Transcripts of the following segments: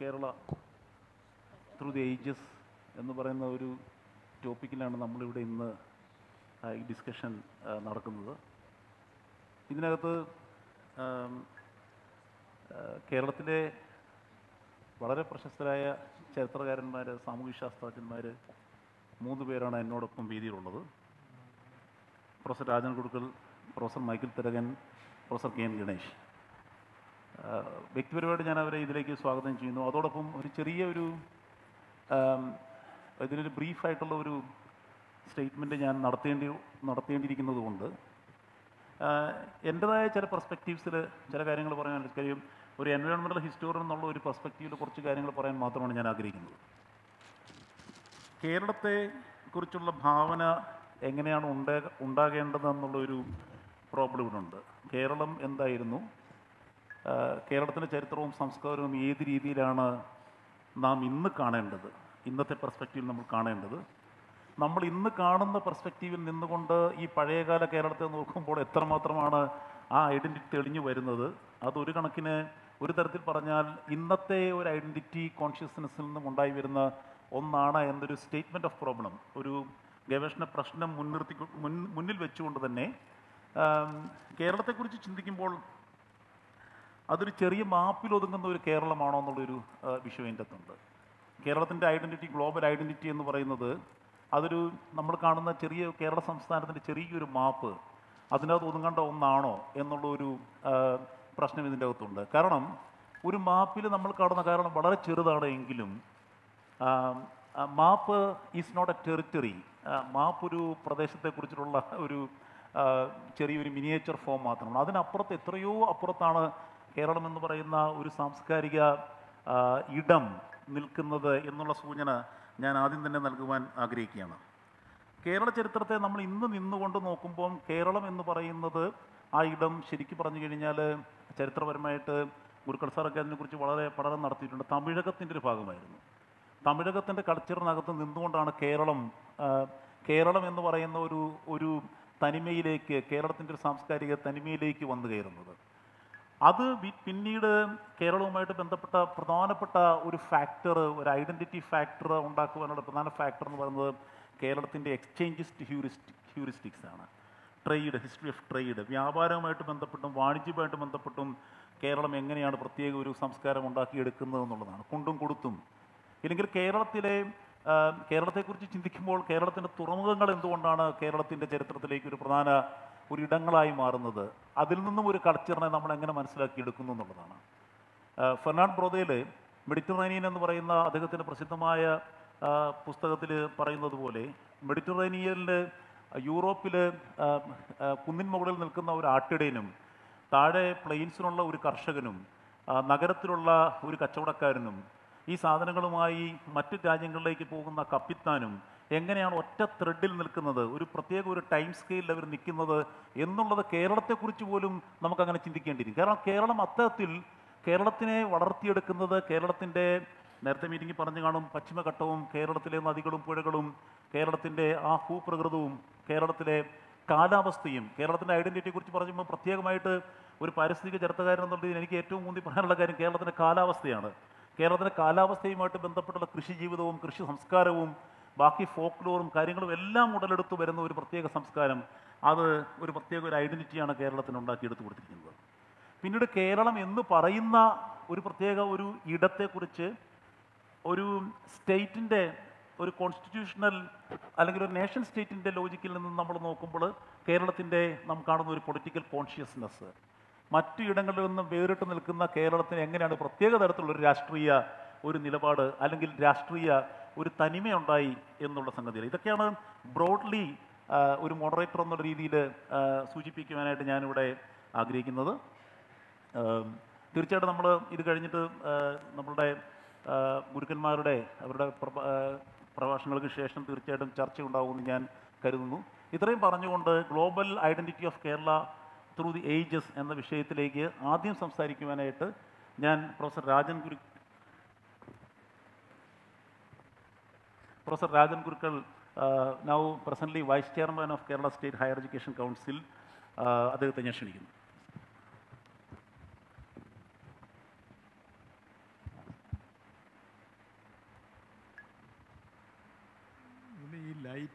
Kerala through the ages എന്ന് പറയുന്ന ഒരു ടോപ്പിക്കിലാണ് നമ്മളിവിടെ ഇന്ന് ആ, ഈ ഡിസ്കഷൻ ആ, നടക്കുന്നത് ഇതിനകത്ത് ആം, ആ, കേരളത്തിലെ വളരെ പ്രശസ്തരായ ചരിത്രകാരന്മാർ സാമൂഹ്യ ശാസ്ത്രജ്ഞന്മാർ മൂന്ന് പേരാണ് എന്നോടൊപ്പം വേദിയിലുള്ളത് professor Rajan Kudukkal professor Michael Tharakan professor K N Ganesh ആ, വ്യക്തിപരമായിട്ട് ഞാൻ അവരെ ഇതിലേക്ക് സ്വാഗതം ചെയ്യുന്നു അതോടൊപ്പം ഒരു ചെറിയ ഒരു ആം, ഇതിനൊരു ബ്രീഫായിട്ടുള്ള ഒരു സ്റ്റേറ്റ്മെൻറ്റ് ഞാൻ നടത്തേണ്ടി നടത്തേണ്ടിയിരിക്കുന്നത് കൊണ്ട് എൻ്റെതായ ചില പെർസ്പെക്റ്റീവ്സിൽ ചില കാര്യങ്ങൾ പറയാൻ കാര്യം ഒരു എൻവയോൺമെൻറ്റൽ ഹിസ്റ്റോറിയൻ എന്നുള്ള ഒരു പെർസ്പെക്റ്റീവിൽ കുറച്ച് കാര്യങ്ങൾ പറയാൻ മാത്രമാണ് ഞാൻ ആഗ്രഹിക്കുന്നത് കേരളത്തെ കുറിച്ചുള്ള ഭാവന എങ്ങനെയാണ് ഉണ്ടാ ഉണ്ടാകേണ്ടതെന്നുള്ളൊരു പ്രോബ്ലം ഇവിടെ ഉണ്ട് കേരളം എന്തായിരുന്നു ആ, കേരളത്തിൻ്റെ ചരിത്രവും സംസ്കാരവും ഏത് രീതിയിലാണ് നാം ഇന്ന് കാണേണ്ടത് ഇന്നത്തെ പെർസ്പെക്റ്റീവിൽ നമ്മൾ കാണേണ്ടത് നമ്മൾ ഇന്ന് കാണുന്ന പെർസ്പെക്റ്റീവിൽ നിന്നുകൊണ്ട് ഈ പഴയകാല കേരളത്തെ നോക്കുമ്പോൾ എത്രമാത്രമാണ് ആ ഐഡൻറ്റിറ്റി തെളിഞ്ഞു വരുന്നത് അതൊരു കണക്കിന് ഒരു തരത്തിൽ പറഞ്ഞാൽ ഇന്നത്തെ ഒരു ഐഡൻറ്റിറ്റി കോൺഷ്യസ്നെസ്സിൽ നിന്നും ഉണ്ടായി വരുന്ന ഒന്നാണ് എന്നൊരു സ്റ്റേറ്റ്മെൻറ്റ് ഓഫ് പ്രോബ്ലം ഒരു ഗവേഷണ പ്രശ്നം മുൻനിർത്തി മുൻ മുന്നിൽ വെച്ചുകൊണ്ട് തന്നെ ആം, കേരളത്തെക്കുറിച്ച് ചിന്തിക്കുമ്പോൾ അതൊരു ചെറിയ മാപ്പിൽ ഒതുങ്ങുന്ന ഒരു കേരളമാണോ എന്നുള്ളൊരു ആ, വിഷയം അതിൻ്റെ അകത്തുണ്ട് കേരളത്തിൻ്റെ ഐഡൻറ്റിറ്റി ഗ്ലോബൽ ഐഡൻറ്റിറ്റി എന്ന് പറയുന്നത് അതൊരു നമ്മൾ കാണുന്ന ചെറിയ കേരള സംസ്ഥാനത്തിൻ്റെ ചെറിയൊരു മാപ്പ് അതിനകത്ത് ഒതുങ്ങേണ്ട ഒന്നാണോ എന്നുള്ള ഒരു ആ, പ്രശ്നം ഇതിൻ്റെ അകത്തുണ്ട് കാരണം ഒരു മാപ്പിൽ നമ്മൾ കാണുന്ന കാരണം വളരെ ചെറുതാണ് എങ്കിലും map is not a territory map ഒരു പ്രദേശത്തെക്കുറിച്ചിട്ടുള്ള ഒരു ആ, ചെറിയൊരു മിനിയേച്ചർ ഫോം മാത്രമാണ് അതിനപ്പുറത്ത് എത്രയോ അപ്പുറത്താണ് കേരളം എന്ന് പറയുന്ന ഒരു സാംസ്കാരിക ആ, ഇടം നിൽക്കുന്നത് എന്നുള്ള സൂചന ഞാൻ ആദ്യം തന്നെ നൽകുവാൻ ആഗ്രഹിക്കുകയാണ് കേരള ചരിത്രത്തെ നമ്മൾ ഇന്ന് നിന്നുകൊണ്ട് നോക്കുമ്പോൾ കേരളം എന്ന് പറയുന്നത് ആ ഇടം ശരിക്കും പറഞ്ഞു കഴിഞ്ഞാൽ ചരിത്രപരമായിട്ട് ഗുരുക്കൾ സാറൊക്കെ അതിനെക്കുറിച്ച് വളരെ പഠനം നടത്തിയിട്ടുണ്ട് തമിഴകത്തിൻ്റെ ഒരു ഭാഗമായിരുന്നു തമിഴകത്തിൻ്റെ കൾച്ചറിനകത്ത് നിന്നുകൊണ്ടാണ് കേരളം ആ, കേരളം എന്ന് പറയുന്ന ഒരു ഒരു തനിമയിലേക്ക് കേരളത്തിൻ്റെ ഒരു സാംസ്കാരിക തനിമയിലേക്ക് വന്നു കയറുന്നത് അത് വി- പിന്നീട് കേരളവുമായിട്ട് ബന്ധപ്പെട്ട പ്രധാനപ്പെട്ട ഒരു ഫാക്ടർ ഒരു ഐഡൻറ്റിറ്റി ഫാക്ടർ ഉണ്ടാക്കുവാനുള്ള പ്രധാന ഫാക്ടർ എന്ന് പറയുന്നത് കേരളത്തിൻ്റെ എക്സ്ചേഞ്ചിസ്റ്റ് ഹ്യൂറിസ്റ്റിക് ഹ്യൂറിസ്റ്റിക്സ് ആണ് ട്രേഡ് ഹിസ്റ്ററി ഓഫ് ട്രേഡ് വ്യാപാരവുമായിട്ട് ബന്ധപ്പെട്ടും വാണിജ്യവുമായിട്ട് ബന്ധപ്പെട്ടും കേരളം എങ്ങനെയാണ് പ്രത്യേക ഒരു സംസ്കാരം ഉണ്ടാക്കിയെടുക്കുന്നത് എന്നുള്ളതാണ് കൊണ്ടും കൊടുത്തും ഇല്ലെങ്കിൽ കേരളത്തിലെ ആ, കേരളത്തെക്കുറിച്ച് ചിന്തിക്കുമ്പോൾ കേരളത്തിൻ്റെ തുറമുഖങ്ങൾ എന്തുകൊണ്ടാണ് കേരളത്തിൻ്റെ ചരിത്രത്തിലേക്ക് ഒരു പ്രധാന ഒരു ഇടങ്ങളായി മാറുന്നത് അതിൽ നിന്നും ഒരു കൾച്ചറിനെ നമ്മൾ എങ്ങനെ മനസ്സിലാക്കിയെടുക്കുന്നു എന്നുള്ളതാണ് ഫെർണാണ്ട് ബ്രോദയിൽ മെഡിറ്ററേനിയൻ എന്ന് പറയുന്ന അദ്ദേഹത്തിൻ്റെ പ്രസിദ്ധമായ പുസ്തകത്തിൽ പറയുന്നത് പോലെ മെഡിറ്ററേനിയനിൽ യൂറോപ്പിൽ കുന്നിൻ മുകളിൽ നിൽക്കുന്ന ഒരു ആട്ടിടയനും താഴെ പ്ലെയിൻസിലുള്ള ഒരു കർഷകനും ആ, നഗരത്തിലുള്ള ഒരു കച്ചവടക്കാരനും ഈ സാധനങ്ങളുമായി മറ്റു രാജ്യങ്ങളിലേക്ക് പോകുന്ന കപ്പിത്താനും എങ്ങനെയാണ് ഒറ്റ ത്രെഡിൽ നിൽക്കുന്നത് ഒരു പ്രത്യേക ഒരു ടൈം സ്കെയിലിൽ അവർ നിൽക്കുന്നത് എന്നുള്ളത് കേരളത്തെക്കുറിച്ച് പോലും നമുക്കങ്ങനെ ചിന്തിക്കേണ്ടിയിരിക്കും കാരണം കേരളം അത്തരത്തിൽ കേരളത്തിനെ വളർത്തിയെടുക്കുന്നത് കേരളത്തിൻ്റെ നേരത്തെ മീറ്റിംഗിൽ പറഞ്ഞു കാണും പശ്ചിമഘട്ടവും കേരളത്തിലെ നദികളും പുഴകളും കേരളത്തിൻ്റെ ആ ഭൂപ്രകൃതവും കേരളത്തിലെ കാലാവസ്ഥയും കേരളത്തിൻ്റെ ഐഡൻറ്റിറ്റിയെ കുറിച്ച് പറയുമ്പോൾ പ്രത്യേകമായിട്ട് ഒരു പാരിസ്ഥിതിക ചരിത്രകാരൻ എന്നുള്ളതിൽ എനിക്ക് ഏറ്റവും ഊന്നി പറയാനുള്ള കാര്യം കേരളത്തിൻ്റെ കാലാവസ്ഥയാണ് കേരളത്തിൻ്റെ കാലാവസ്ഥയുമായിട്ട് ബന്ധപ്പെട്ടുള്ള കൃഷി ജീവിതവും കൃഷി സംസ്കാരവും ബാക്കി ഫോക്ലോറും കാര്യങ്ങളും എല്ലാം ഉടലെടുത്ത് വരുന്ന ഒരു പ്രത്യേക സംസ്കാരം അത് ഒരു പ്രത്യേക ഒരു ഐഡൻറ്റിറ്റിയാണ് കേരളത്തിന് ഉണ്ടാക്കിയെടുത്ത് കൊടുത്തിരിക്കുന്നത് പിന്നീട് കേരളം എന്ന് പറയുന്ന ഒരു പ്രത്യേക ഒരു ഇടത്തെക്കുറിച്ച് ഒരു സ്റ്റേറ്റിൻ്റെ ഒരു കോൺസ്റ്റിറ്റ്യൂഷണൽ അല്ലെങ്കിൽ ഒരു നേഷൻ സ്റ്റേറ്റിൻ്റെ ലോജിക്കിൽ നിന്ന് നമ്മൾ നോക്കുമ്പോൾ കേരളത്തിൻ്റെ നാം കാണുന്ന ഒരു പൊളിറ്റിക്കൽ കോൺഷ്യസ്നെസ് മറ്റു ഇടങ്ങളിൽ നിന്നും വേറിട്ട് നിൽക്കുന്ന കേരളത്തിന് എങ്ങനെയാണ് പ്രത്യേക തരത്തിലുള്ള ഒരു രാഷ്ട്രീയ ഒരു നിലപാട് അല്ലെങ്കിൽ രാഷ്ട്രീയ ഒരു തനിമയുണ്ടായി എന്നുള്ള സംഗതികൾ ഇതൊക്കെയാണ് ബ്രോഡ്ലി ഒരു മോഡറേറ്റർ എന്നുള്ള രീതിയിൽ സൂചിപ്പിക്കുവാനായിട്ട് ഞാനിവിടെ ആഗ്രഹിക്കുന്നത് ആം, തീർച്ചയായിട്ടും നമ്മൾ ഇത് കഴിഞ്ഞിട്ട് ആ, നമ്മളുടെ ആ, ഗുരുക്കന്മാരുടെ അവരുടെ പ്രഭ- ആ, പ്രഭാഷണങ്ങൾക്ക് ശേഷം തീർച്ചയായിട്ടും ചർച്ച ഉണ്ടാകുമെന്ന് ഞാൻ കരുതുന്നു ഇത്രയും പറഞ്ഞുകൊണ്ട് global identity of Kerala through the ages എന്ന വിഷയത്തിലേക്ക് ആദ്യം സംസാരിക്കുവാനായിട്ട് ഞാൻ professor Rajan Guru professor Rajan Gurukkal now presently vice chairman of Kerala state higher education council അദ്ദേഹത്തെ ഞാൻ ക്ഷണിക്കുന്നു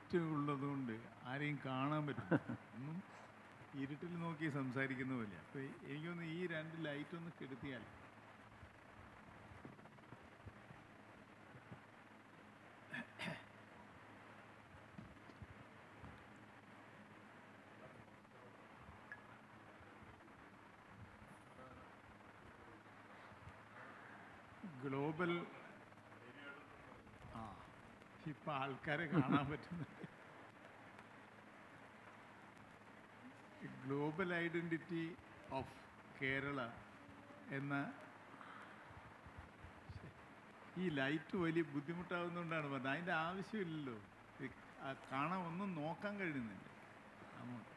ലൈറ്റ് ഉള്ളതുകൊണ്ട് ആരെയും കാണാൻ പറ്റും ഒന്നും ഇരുട്ടിൽ നോക്കി സംസാരിക്കുന്ന പോലെ അപ്പോൾ എനിക്കൊന്ന് ഈ രണ്ട് ലൈറ്റ് ഒന്ന് കെടുത്തിയാൽ ഗ്ലോബൽ ആ ഇപ്പൊ ആൾക്കാരെ കാണാൻ പറ്റുന്നുണ്ട് ഗ്ലോബൽ ഐഡന്റിറ്റി ഓഫ് കേരള എന്ന ഈ ലൈറ്റ് വലിയ ബുദ്ധിമുട്ടാവുന്നതുകൊണ്ടാണ് പറഞ്ഞത് അതിൻ്റെ ആവശ്യമില്ലല്ലോ ഇത് ആ കാണാൻ ഒന്നും നോക്കാൻ കഴിയുന്നില്ല അങ്ങോട്ട്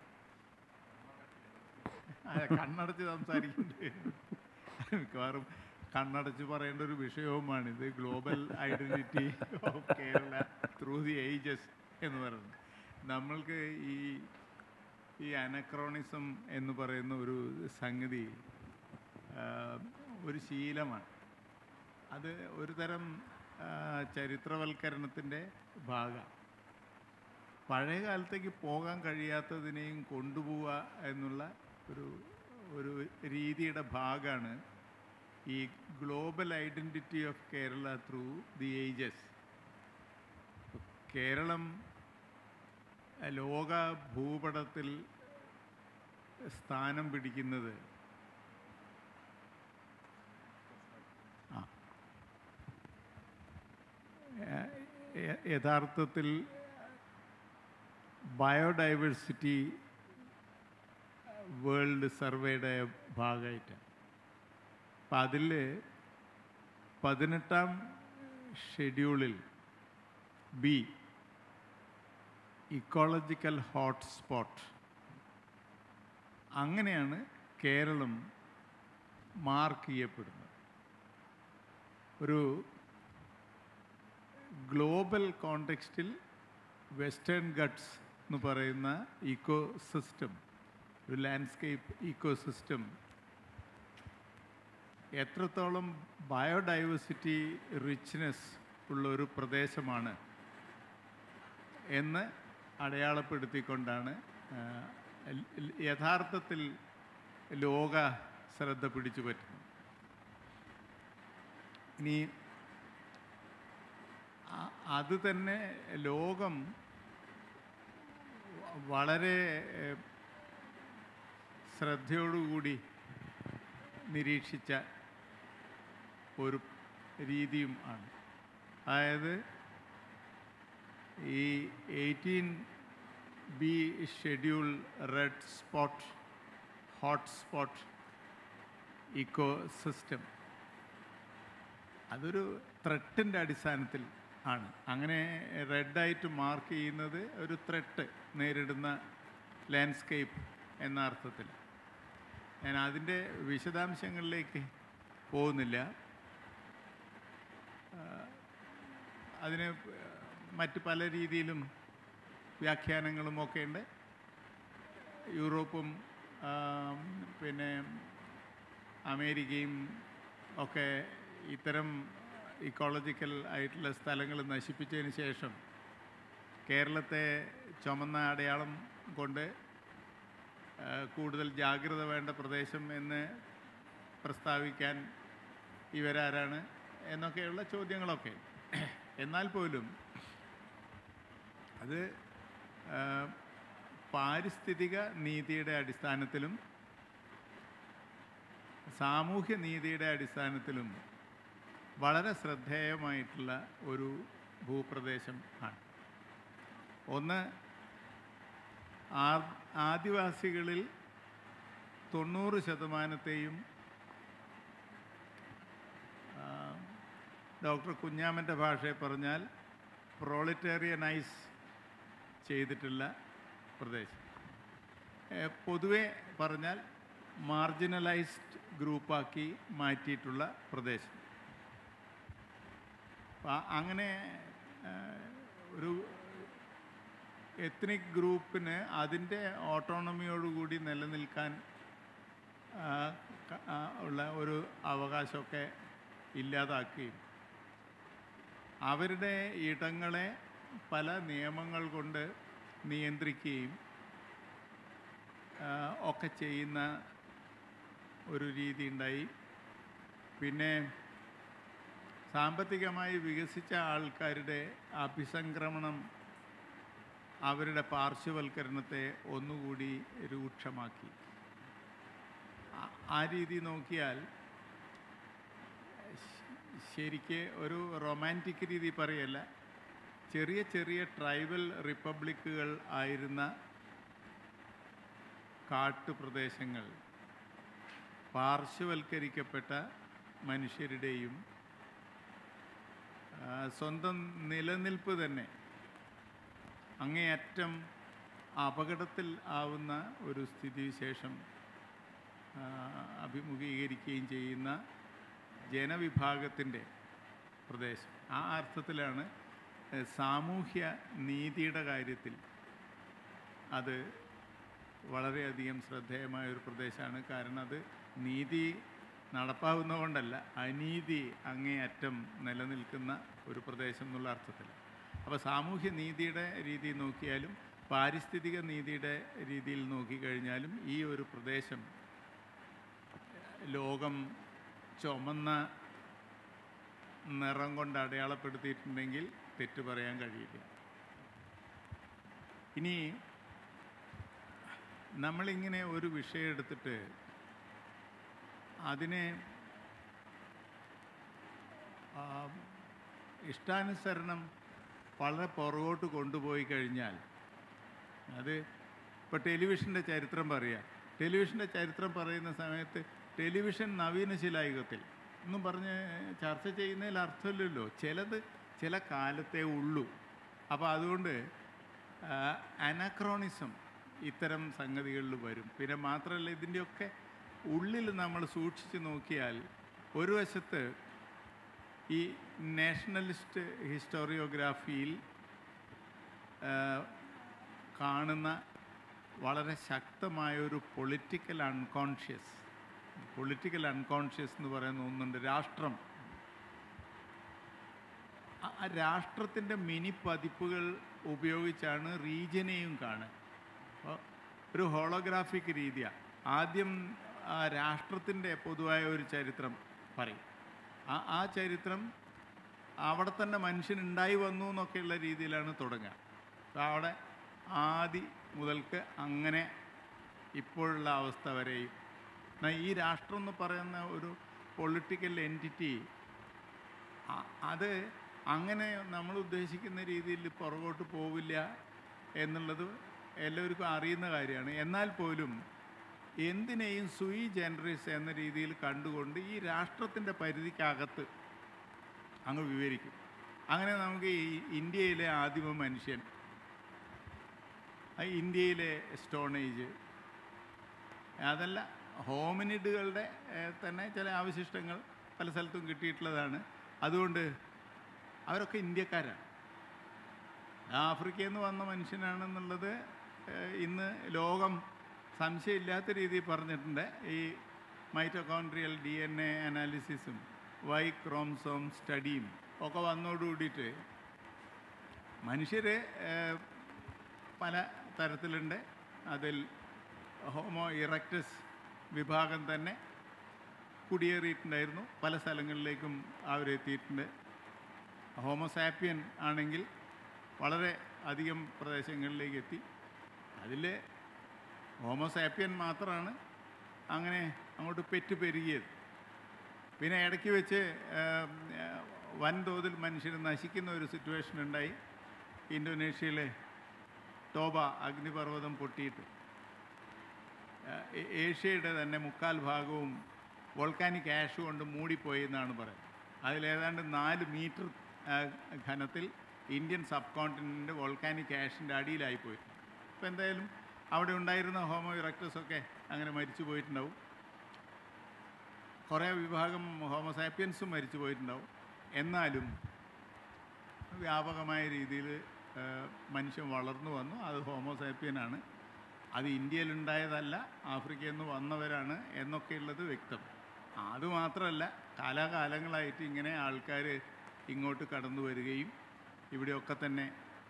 അതെ, കണ്ണടച്ച് സംസാരിക്കേണ്ടി വരും. മിക്കവാറും കണ്ണടച്ച് പറയേണ്ട ഒരു വിഷയവുമാണിത് global identity of Kerala through the ages എന്ന് പറയുന്നത് നമ്മൾക്ക് ഈ ഈ അനക്രോണിസം എന്ന് പറയുന്ന ഒരു സംഗതി ആ, ഒരു ശീലമാണ് അത് ഒരു തരം ആ, ചരിത്രവൽക്കരണത്തിൻ്റെ ഭാഗം പഴയ കാലത്തേക്ക് പോകാൻ കഴിയാത്തതിനെയും കൊണ്ടുപോവുക എന്നുള്ള ഒരു ഒരു രീതിയുടെ ഭാഗമാണ് ഈ global identity of Kerala through the ages Keralam അഹ് ലോക ഭൂപടത്തിൽ സ്ഥാനം പിടിക്കുന്നത് ആ ഏഹ് യ- യഥാർത്ഥത്തിൽ ബയോഡൈവേഴ്സിറ്റി വേൾഡ് സർവേയുടെ ഭാഗമായിട്ടാണ് അപ്പം അതിൽ പതിനെട്ടാം ഷെഡ്യൂളിൽ ബി ഇക്കോളജിക്കൽ ഹോട്ട്സ്പോട്ട് അങ്ങനെയാണ് കേരളം മാർക്ക് ചെയ്യപ്പെടുന്നത് ഒരു ഗ്ലോബൽ കോണ്ടെക്സ്റ്റിൽ വെസ്റ്റേൺ ഗട്ട്സ് എന്ന് പറയുന്ന ഇക്കോ സിസ്റ്റം ഒരു ലാൻഡ്സ്കേപ്പ് ഇക്കോ സിസ്റ്റം എത്രത്തോളം ബയോഡൈവേഴ്സിറ്റി റിച്ച്നെസ് ഉള്ള ഒരു പ്രദേശമാണ് എന്ന് അടയാളപ്പെടുത്തിക്കൊണ്ടാണ് ആ, ൽ- ൽ- യഥാർത്ഥത്തിൽ ലോക ശ്രദ്ധ പിടിച്ചു പറ്റുന്നത് ഇനി ആ- അത് തന്നെ ലോകം വളരെ ഏഹ്, ശ്രദ്ധയോടുകൂടി നിരീക്ഷിച്ച ഒരു രീതിയും ആണ് അതായത് ഈ eighteen B schedule red spot hot spot ecosystem അതൊരു ത്രെട്ടിൻ്റെ അടിസ്ഥാനത്തിൽ ആണ് അങ്ങനെ റെഡായിട്ട് മാർക്ക് ചെയ്യുന്നത് ഒരു ത്രെട്ട് നേരിടുന്ന ലാൻഡ്സ്കേപ്പ് എന്ന അർത്ഥത്തിൽ ഞാൻ അതിൻ്റെ വിശദാംശങ്ങളിലേക്ക് പോകുന്നില്ല ആ, അതിന് മറ്റ് പല രീതിയിലും വ്യാഖ്യാനങ്ങളും ഒക്കെ ഉണ്ട് യൂറോപ്പും ആ, പിന്നെ അമേരിക്കയും ഒക്കെ ഇത്തരം ഇക്കോളജിക്കൽ ആയിട്ടുള്ള സ്ഥലങ്ങൾ നശിപ്പിച്ചതിന് ശേഷം കേരളത്തെ ചുമന്ന അടയാളം കൊണ്ട് ആ, കൂടുതൽ ജാഗ്രത വേണ്ട പ്രദേശം എന്ന് പ്രസ്താവിക്കാൻ ഇവരാരാണ് എന്നൊക്കെയുള്ള ചോദ്യങ്ങളൊക്കെ എന്നാൽ പോലും അത് ആ, പാരിസ്ഥിതിക നീതിയുടെ അടിസ്ഥാനത്തിലും സാമൂഹ്യ നീതിയുടെ അടിസ്ഥാനത്തിലും വളരെ ശ്രദ്ധേയമായിട്ടുള്ള ഒരു ഭൂപ്രദേശം ആണ് ഒന്ന് ആ- ആദിവാസികളിൽ തൊണ്ണൂറ് ശതമാനത്തെയും ആ, ഡോക്ടർ കുഞ്ഞാമൻ്റെ ഭാഷയെ പറഞ്ഞാൽ പ്രോളിറ്റേറിയനൈസ് ചെയ്തിട്ടുള്ള പ്രദേശം ഏ, പൊതുവെ പറഞ്ഞാൽ മാർജിനലൈസ്ഡ് ഗ്രൂപ്പാക്കി മാറ്റിയിട്ടുള്ള പ്രദേശം അപ്പം ആ- അങ്ങനെ ആ, ഒരു എത്നിക് ഗ്രൂപ്പിന് അതിൻ്റെ ഓട്ടോണമിയോടുകൂടി നിലനിൽക്കാൻ ആ, ക- ആ, ഉള്ള ഒരു അവകാശമൊക്കെ ഇല്ലാതാക്കുകയും അവരുടെ ഇടങ്ങളെ പല നിയമങ്ങൾ കൊണ്ട് നിയന്ത്രിക്കുകയും ആ, ഒക്കെ ചെയ്യുന്ന ഒരു രീതി ഉണ്ടായി പിന്നെ സാമ്പത്തികമായി വികസിച്ച ആൾക്കാരുടെ അഭിസംക്രമണം അവരുടെ പാർശ്വവൽക്കരണത്തെ ഒന്നുകൂടി രൂക്ഷമാക്കി ആ- ആ രീതി നോക്കിയാൽ ശ- ശരിക്ക് ഒരു റൊമാൻറ്റിക് രീതി പറയല്ല ചെറിയ ചെറിയ ട്രൈബൽ റിപ്പബ്ലിക്കുകൾ ആയിരുന്ന കാട്ടുപ്രദേശങ്ങൾ പാർശ്വവൽക്കരിക്കപ്പെട്ട മനുഷ്യരുടെയും ആ, സ്വന്തം നിലനിൽപ്പ് തന്നെ അങ്ങേയറ്റം അപകടത്തിൽ ആവുന്ന ഒരു സ്ഥിതിവിശേഷം ആ, അഭിമുഖീകരിക്കുകയും ചെയ്യുന്ന ജനവിഭാഗത്തിൻ്റെ പ്രദേശം ആ അർത്ഥത്തിലാണ് ഏഹ്, സാമൂഹ്യ നീതിയുടെ കാര്യത്തിൽ അത് വളരെയധികം ശ്രദ്ധേയമായ ഒരു പ്രദേശമാണ് കാരണം അത് നീതി നടപ്പാവുന്നതുകൊണ്ടല്ല അനീതി അങ്ങേയറ്റം നിലനിൽക്കുന്ന ഒരു പ്രദേശം എന്നുള്ള അർത്ഥത്തിൽ അപ്പോൾ സാമൂഹ്യ നീതിയുടെ രീതി നോക്കിയാലും പാരിസ്ഥിതിക നീതിയുടെ രീതിയിൽ നോക്കിക്കഴിഞ്ഞാലും ഈ ഒരു പ്രദേശം ലോകം ചുമന്ന നിറം കൊണ്ട് അടയാളപ്പെടുത്തിയിട്ടുണ്ടെങ്കിൽ തെറ്റ് പറയാൻ കഴിയില്ല ഇനി നമ്മളിങ്ങനെ ഒരു വിഷയം എടുത്തിട്ട് അതിനെ ആ, ഇഷ്ടാനുസരണം വളരെ പുറകോട്ട് കൊണ്ടുപോയി കഴിഞ്ഞാൽ അത് ഇപ്പോൾ ടെലിവിഷൻ്റെ ചരിത്രം പറയുക ടെലിവിഷൻ്റെ ചരിത്രം പറയുന്ന സമയത്ത് ടെലിവിഷൻ നവീന ശിലായുഗത്തിൽ എന്നും പറഞ്ഞ് ചർച്ച ചെയ്യുന്നതിൽ അർത്ഥമില്ലല്ലോ ചിലത് ചില കാലത്തേ ഉള്ളൂ അപ്പോൾ അതുകൊണ്ട് അനക്രോണിസം ഇത്തരം സംഗതികളിൽ വരും പിന്നെ മാത്രമല്ല ഇതിൻ്റെയൊക്കെ ഉള്ളിൽ നമ്മൾ സൂക്ഷിച്ച് നോക്കിയാൽ ഒരു വശത്ത് ഈ നാഷണലിസ്റ്റ് ഹിസ്റ്റോറിയോഗ്രാഫിയിൽ ആ, കാണുന്ന വളരെ ശക്തമായ ഒരു പൊളിറ്റിക്കൽ അൺകോൺഷ്യസ് പൊളിറ്റിക്കൽ അൺകോൺഷ്യസ് എന്ന് പറയുന്ന ഒന്നുണ്ട് രാഷ്ട്രം ആ- ആ രാഷ്ട്രത്തിൻ്റെ മിനി പതിപ്പുകൾ ഉപയോഗിച്ചാണ് റീജിയനെയും കാണുക അപ്പോൾ ഒരു ഹോളോഗ്രാഫിക് രീതിയാണ് ആദ്യം ആ രാഷ്ട്രത്തിൻ്റെ പൊതുവായ ഒരു ചരിത്രം പറയും ആ ആ ചരിത്രം അവിടെ തന്നെ മനുഷ്യനുണ്ടായി വന്നു എന്നൊക്കെയുള്ള രീതിയിലാണ് തുടങ്ങുക അപ്പോൾ അവിടെ ആദി മുതൽക്ക് അങ്ങനെ ഇപ്പോഴുള്ള അവസ്ഥ വരെയും എന്നാ ഈ രാഷ്ട്രം എന്ന് പറയുന്ന ഒരു പൊളിറ്റിക്കൽ എൻറ്റിറ്റി അത് അങ്ങനെ നമ്മൾ ഉദ്ദേശിക്കുന്ന രീതിയിൽ പുറകോട്ട് പോവില്ല എന്നുള്ളത് എല്ലാവർക്കും അറിയുന്ന കാര്യമാണ് എന്നാൽ പോലും എന്തിനേയും സുയി ജനറീസ് എന്ന രീതിയിൽ കണ്ടുകൊണ്ട് ഈ രാഷ്ട്രത്തിൻ്റെ പരിധിക്കകത്ത് അങ്ങ് വിവരിക്കും അങ്ങനെ നമുക്ക് ഈ ഇന്ത്യയിലെ ആദിമ മനുഷ്യൻ ആ ഇന്ത്യയിലെ സ്റ്റോൺ ഏജ് അതല്ല ഹോമിനിഡുകളുടെ ഏഹ്, തന്നെ ചില അവശിഷ്ടങ്ങൾ പല സ്ഥലത്തും കിട്ടിയിട്ടുള്ളതാണ് അതുകൊണ്ട് അവരൊക്കെ ഇന്ത്യക്കാരാണ് ആഫ്രിക്കയിൽ നിന്ന് വന്ന മനുഷ്യനാണെന്നുള്ളത് ഏഹ്, ഇന്ന് ലോകം സംശയമില്ലാത്ത രീതിയിൽ പറഞ്ഞിട്ടുണ്ട് ഈ മൈറ്റോകോൺട്രിയൽ ഡി എൻ എ അനാലിസിസും വൈ ക്രോംസോം സ്റ്റഡിയും ഒക്കെ വന്നോടുകൂടിയിട്ട് മനുഷ്യർ പല തരത്തിലുണ്ട് അതിൽ ഹോമോ ഇറക്ടസ് വിഭാഗം തന്നെ കുടിയേറിയിട്ടുണ്ടായിരുന്നു പല സ്ഥലങ്ങളിലേക്കും അവരെത്തിയിട്ടുണ്ട് ഹോമോസാപ്പിയൻ ആണെങ്കിൽ വളരെ അധികം പ്രദേശങ്ങളിലേക്ക് എത്തി അതിൽ ഹോമോസാപ്പിയൻ മാത്രമാണ് അങ്ങനെ അങ്ങോട്ട് പെറ്റ് പെരുകിയത് പിന്നെ ഇടയ്ക്ക് വെച്ച് ഏം, ഏ, വൻതോതിൽ മനുഷ്യർ നശിക്കുന്ന ഒരു സിറ്റുവേഷൻ ഉണ്ടായി ഇന്തോനേഷ്യയിലെ ടോബ അഗ്നിപർവ്വതം പൊട്ടിയിട്ട് ഏ- ഏ- ഏഷ്യയുടെ തന്നെ മുക്കാൽ ഭാഗവും വോൾക്കാനിക് ആഷ് കൊണ്ട് മൂടിപ്പോയി എന്നാണ് പറയുന്നത് അതിലേതാണ്ട് നാല് മീറ്റർ ഘനത്തിൽ ഇന്ത്യൻ സബ് കോണ്ടിനെൻ്റ് വോൾക്കാനിക് ആഷിൻ്റെ അടിയിലായിപ്പോയി അപ്പോൾ എന്തായാലും അവിടെ ഉണ്ടായിരുന്ന ഹോമോ ഇറക്ടസൊക്കെ അങ്ങനെ മരിച്ചു പോയിട്ടുണ്ടാവും കുറേ വിഭാഗം ഹോമോസാപ്പിയൻസും മരിച്ചു പോയിട്ടുണ്ടാവും എന്നാലും വ്യാപകമായ രീതിയിൽ മനുഷ്യൻ വളർന്നു വന്നു അത് ഹോമോസാപ്പിയനാണ് അത് ഇന്ത്യയിലുണ്ടായതല്ല ആഫ്രിക്കയിൽ നിന്ന് വന്നവരാണ് എന്നൊക്കെയുള്ളത് വ്യക്തം അതുമാത്രമല്ല കാലാകാലങ്ങളായിട്ട് ഇങ്ങനെ ആൾക്കാർ ഇങ്ങോട്ട് കടന്നു വരികയും ഇവിടെയൊക്കെ തന്നെ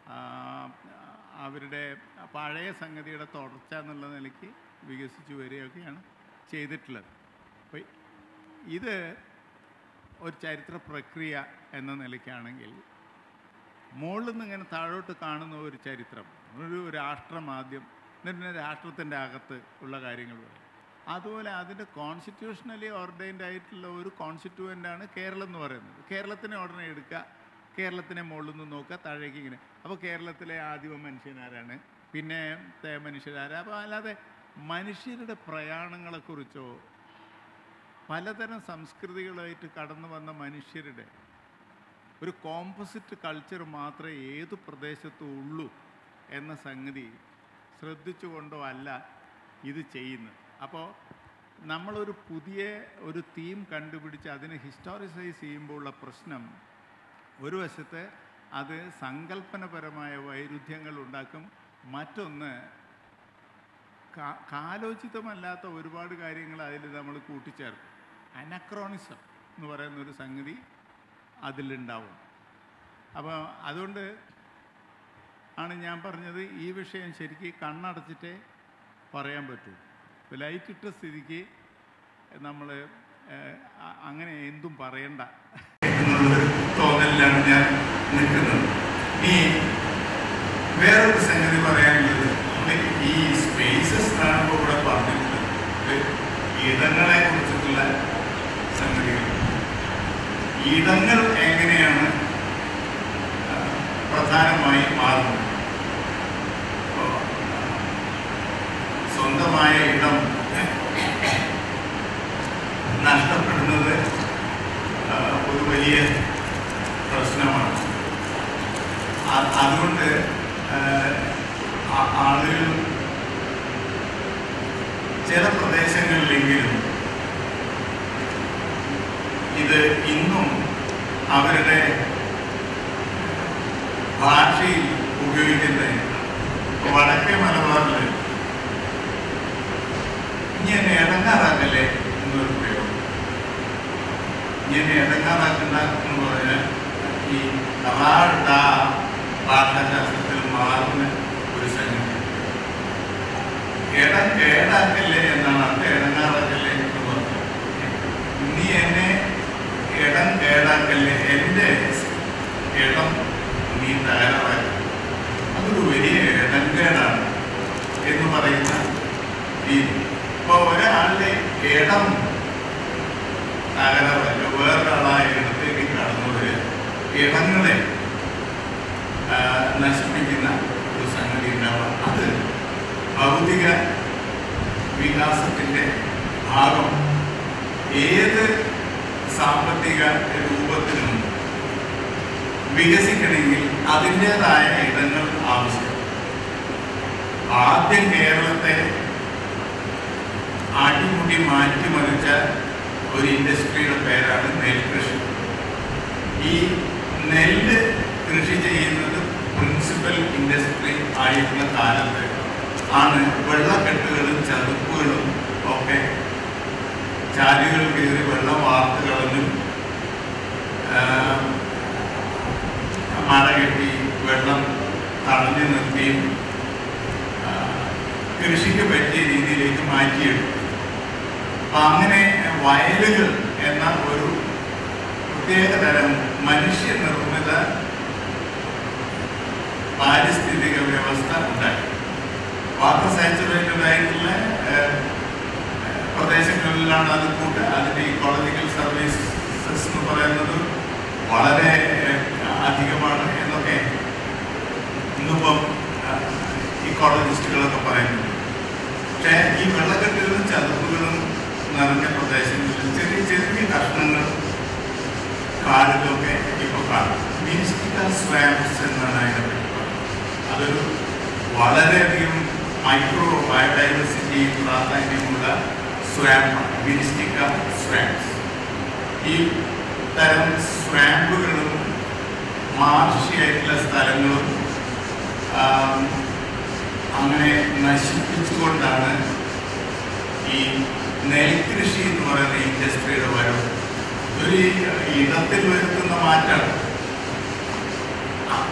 ആ, അവരുടെ പഴയ സംഗതിയുടെ തുടർച്ച എന്നുള്ള നിലയ്ക്ക് വികസിച്ചു വരികയൊക്കെയാണ് ചെയ്തിട്ടുള്ളത് അപ്പോൾ ഇത് ഒരു ചരിത്ര പ്രക്രിയ എന്ന നിലയ്ക്കാണെങ്കിൽ മുകളിൽ നിന്ന് ഇങ്ങനെ താഴോട്ട് കാണുന്ന ഒരു ചരിത്രം ഒരു രാഷ്ട്രം ആദ്യം എന്നിട്ട് പിന്നെ രാഷ്ട്രത്തിൻ്റെ അകത്ത് ഉള്ള കാര്യങ്ങൾ പറയും അതുപോലെ അതിൻ്റെ കോൺസ്റ്റിറ്റ്യൂഷണലി ഓർഡൈൻഡ് ആയിട്ടുള്ള ഒരു കോൺസ്റ്റിറ്റ്യൂവൻ്റാണ് കേരളം എന്ന് പറയുന്നത് കേരളത്തിനെ ഉടനെ എടുക്കുക കേരളത്തിനെ മുകളിൽ നിന്ന് നോക്കുക താഴേക്ക് ഇങ്ങനെ അപ്പോൾ കേരളത്തിലെ ആദിമ മനുഷ്യനാരാണ് പിന്നെ തേ മനുഷ്യരാരാ അപ്പോൾ അല്ലാതെ മനുഷ്യരുടെ പ്രയാണങ്ങളെക്കുറിച്ചോ പലതരം സംസ്കൃതികളായിട്ട് കടന്നു വന്ന മനുഷ്യരുടെ ഒരു കോമ്പോസിറ്റ് കൾച്ചർ മാത്രമേ ഏത് പ്രദേശത്തും ഉള്ളൂ എന്ന സംഗതി ശ്രദ്ധിച്ചുകൊണ്ടോ അല്ല ഇത് ചെയ്യുന്നത് അപ്പോൾ നമ്മളൊരു പുതിയ ഒരു തീം കണ്ടുപിടിച്ച് അതിനെ ഹിസ്റ്റോറിസൈസ് ചെയ്യുമ്പോൾ ഉള്ള പ്രശ്നം ഒരു വശത്ത് അത് സങ്കല്പനപരമായ വൈരുദ്ധ്യങ്ങൾ ഉണ്ടാക്കും മറ്റൊന്ന് കാ- കാലോചിതമല്ലാത്ത ഒരുപാട് കാര്യങ്ങൾ അതിൽ നമ്മൾ കൂട്ടിച്ചേർക്കും അനക്രോണിസം എന്ന് പറയുന്ന ഒരു സംഗതി അതിലുണ്ടാവും അപ്പോൾ അതുകൊണ്ട് ആണ് ഞാൻ പറഞ്ഞത് ഈ വിഷയം ശരിക്ക് കണ്ണടച്ചിട്ടേ പറയാൻ പറ്റൂ ഇപ്പോൾ ലൈറ്റ് ഇട്ട സ്ഥിതിക്ക് നമ്മൾ അങ്ങനെ എന്തും പറയണ്ട എന്നുള്ളൊരു തോന്നലിലാണ് ഞാൻ നിൽക്കുന്നത് ഈ വേറൊരു സംഗതി പറയാനുള്ളത് നമ്മള് ഈ സ്പേസസ് കാണുമ്പോൾ ഇവിടെ പറഞ്ഞിട്ടുള്ളത് ഇത് ഇടങ്ങളെ കുറിച്ചിട്ടുള്ള സംഗതികൾ ഇടങ്ങൾ എങ്ങനെയാണ് ആ, പ്രധാനമായി മാറുന്നത് ഇപ്പോ, സ്വന്തമായ ഇടം നഷ്ടപ്പെടുന്നത് ആ, ഒരു വലിയ പ്രശ്നമാണ് അ- അതുകൊണ്ട് ആ, ആ- ആളുകൾ ചില പ്രദേശങ്ങളിലെങ്കിലും ഇത് ഇന്നും അവരുടെ ഭാഷയിൽ ഉപയോഗിക്കുന്നത് വടക്കേ മലബാറിൽ ഇനി എന്നെ ഇടങ്ങാറാക്കല്ലേ എന്നൊരു പ്രയോഗം ഇങ്ങനെ ഇടങ്ങാറാക്കണ്ട എന്ന് പറഞ്ഞാൽ ഈ റാഡ ഭാഷാശാസ്ത്രത്തിൽ മാറുന്ന ഒരു സംഗതി ഇടം കേടാക്കല്ലേ എന്നാണ് അർത്ഥം ഇടങ്ങാറാക്കല്ലേ എന്ന് പറഞ്ഞത് നീ എന്നെ ഇടം കേടാക്കല്ലേ എൻ്റെ ഇടം നീ തയ്യാറാക്കി അതൊരു വലിയ ഇടം കേടാണ് എന്ന് പറയുന്ന രീതി ഇപ്പോൾ ഒരാളുടെ ഇടം തകരാറല്ല വേറൊരാളായ ഇടത്തേക്ക് കടന്നു വരിക ഇടങ്ങളെ ആ, നശിപ്പിക്കുന്ന ഒരു സംഗതി ഉണ്ടാവാം അത് ഭൗതിക വികാസത്തിൻ്റെ ഭാഗം ഏത് സാമ്പത്തിക രൂപത്തിനും വികസിക്കണമെങ്കിൽ അതിൻ്റെതായ ഇടങ്ങൾ ആവശ്യം ആദ്യം കേരളത്തെ അടിമുടി മാറ്റിമറിച്ച ഒരു ഇൻഡസ്ട്രിയുടെ പേരാണ് നെൽകൃഷി ഈ നെല്ല് കൃഷി ചെയ്യുന്നത് പ്രിൻസിപ്പൽ ഇൻഡസ്ട്രി ആയിട്ടുള്ള കാലത്ത് ആണ് വെള്ളക്കെട്ടുകളും ചതുപ്പുകളും ഒക്കെ ചാലുകൾ കയറി വെള്ളം വാർത്ത് കളഞ്ഞും ആ, മഴ കെട്ടി വെള്ളം തടഞ്ഞു നിർത്തിയും ആ, കൃഷിക്ക് പറ്റിയ രീതിയിലേക്ക് മാറ്റിയെടുത്തു അപ്പൊ അങ്ങനെ വയലുകൾ എന്ന ഒരു പ്രത്യേക തരം മനുഷ്യനിർമ്മിത പാരിസ്ഥിതിക വ്യവസ്ഥ ഉണ്ടായി വാട്ടർ സാച്ചുറേറ്റഡ് ആയിട്ടുള്ള ഏഹ്, ഏഹ്, പ്രദേശങ്ങളിലാണ് അത് കൂട്ട് അതിൻ്റെ ഇക്കോളജിക്കൽ സർവീസസ് എന്ന് പറയുന്നത് വളരെ ഏഹ്, അധികമാണ് എന്നൊക്കെ ഇന്നിപ്പം ഇക്കോളജിസ്റ്റുകളൊക്കെ പറയുന്നുണ്ട് പക്ഷേ ഈ വെള്ളക്കെട്ടുകളും ചതുപ്പുകളും നിറഞ്ഞ പ്രദേശങ്ങളിൽ ചെറിയ ചെറിയ കഷ്ണങ്ങൾ കാടുകളൊക്കെ ഇപ്പോൾ കാണാം മിനിസ്റ്റിക്കൽ സ്വാംസ് എന്നാണ് അതിനെ പറ്റി പറയുന്നത് അതൊരു വളരെയധികം മൈക്രോ ബയോഡൈവേഴ്സിറ്റി പ്രാധാന്യമുള്ള സ്വാമ്പാണ് മിനിസ്റ്റിക്ക സ്വാംസ് ഈ തരം സ്വാമ്പുകളും മാർഷിയായിട്ടുള്ള സ്ഥലങ്ങളും ആം, അങ്ങനെ നശിപ്പിച്ചുകൊണ്ടാണ് ഈ നെൽകൃഷി എന്ന് പറയുന്ന ഇൻഡസ്ട്രിയുടെ വരവ് ഒരു ഇടത്തിൽ വരുത്തുന്ന മാറ്റമാണ് അ-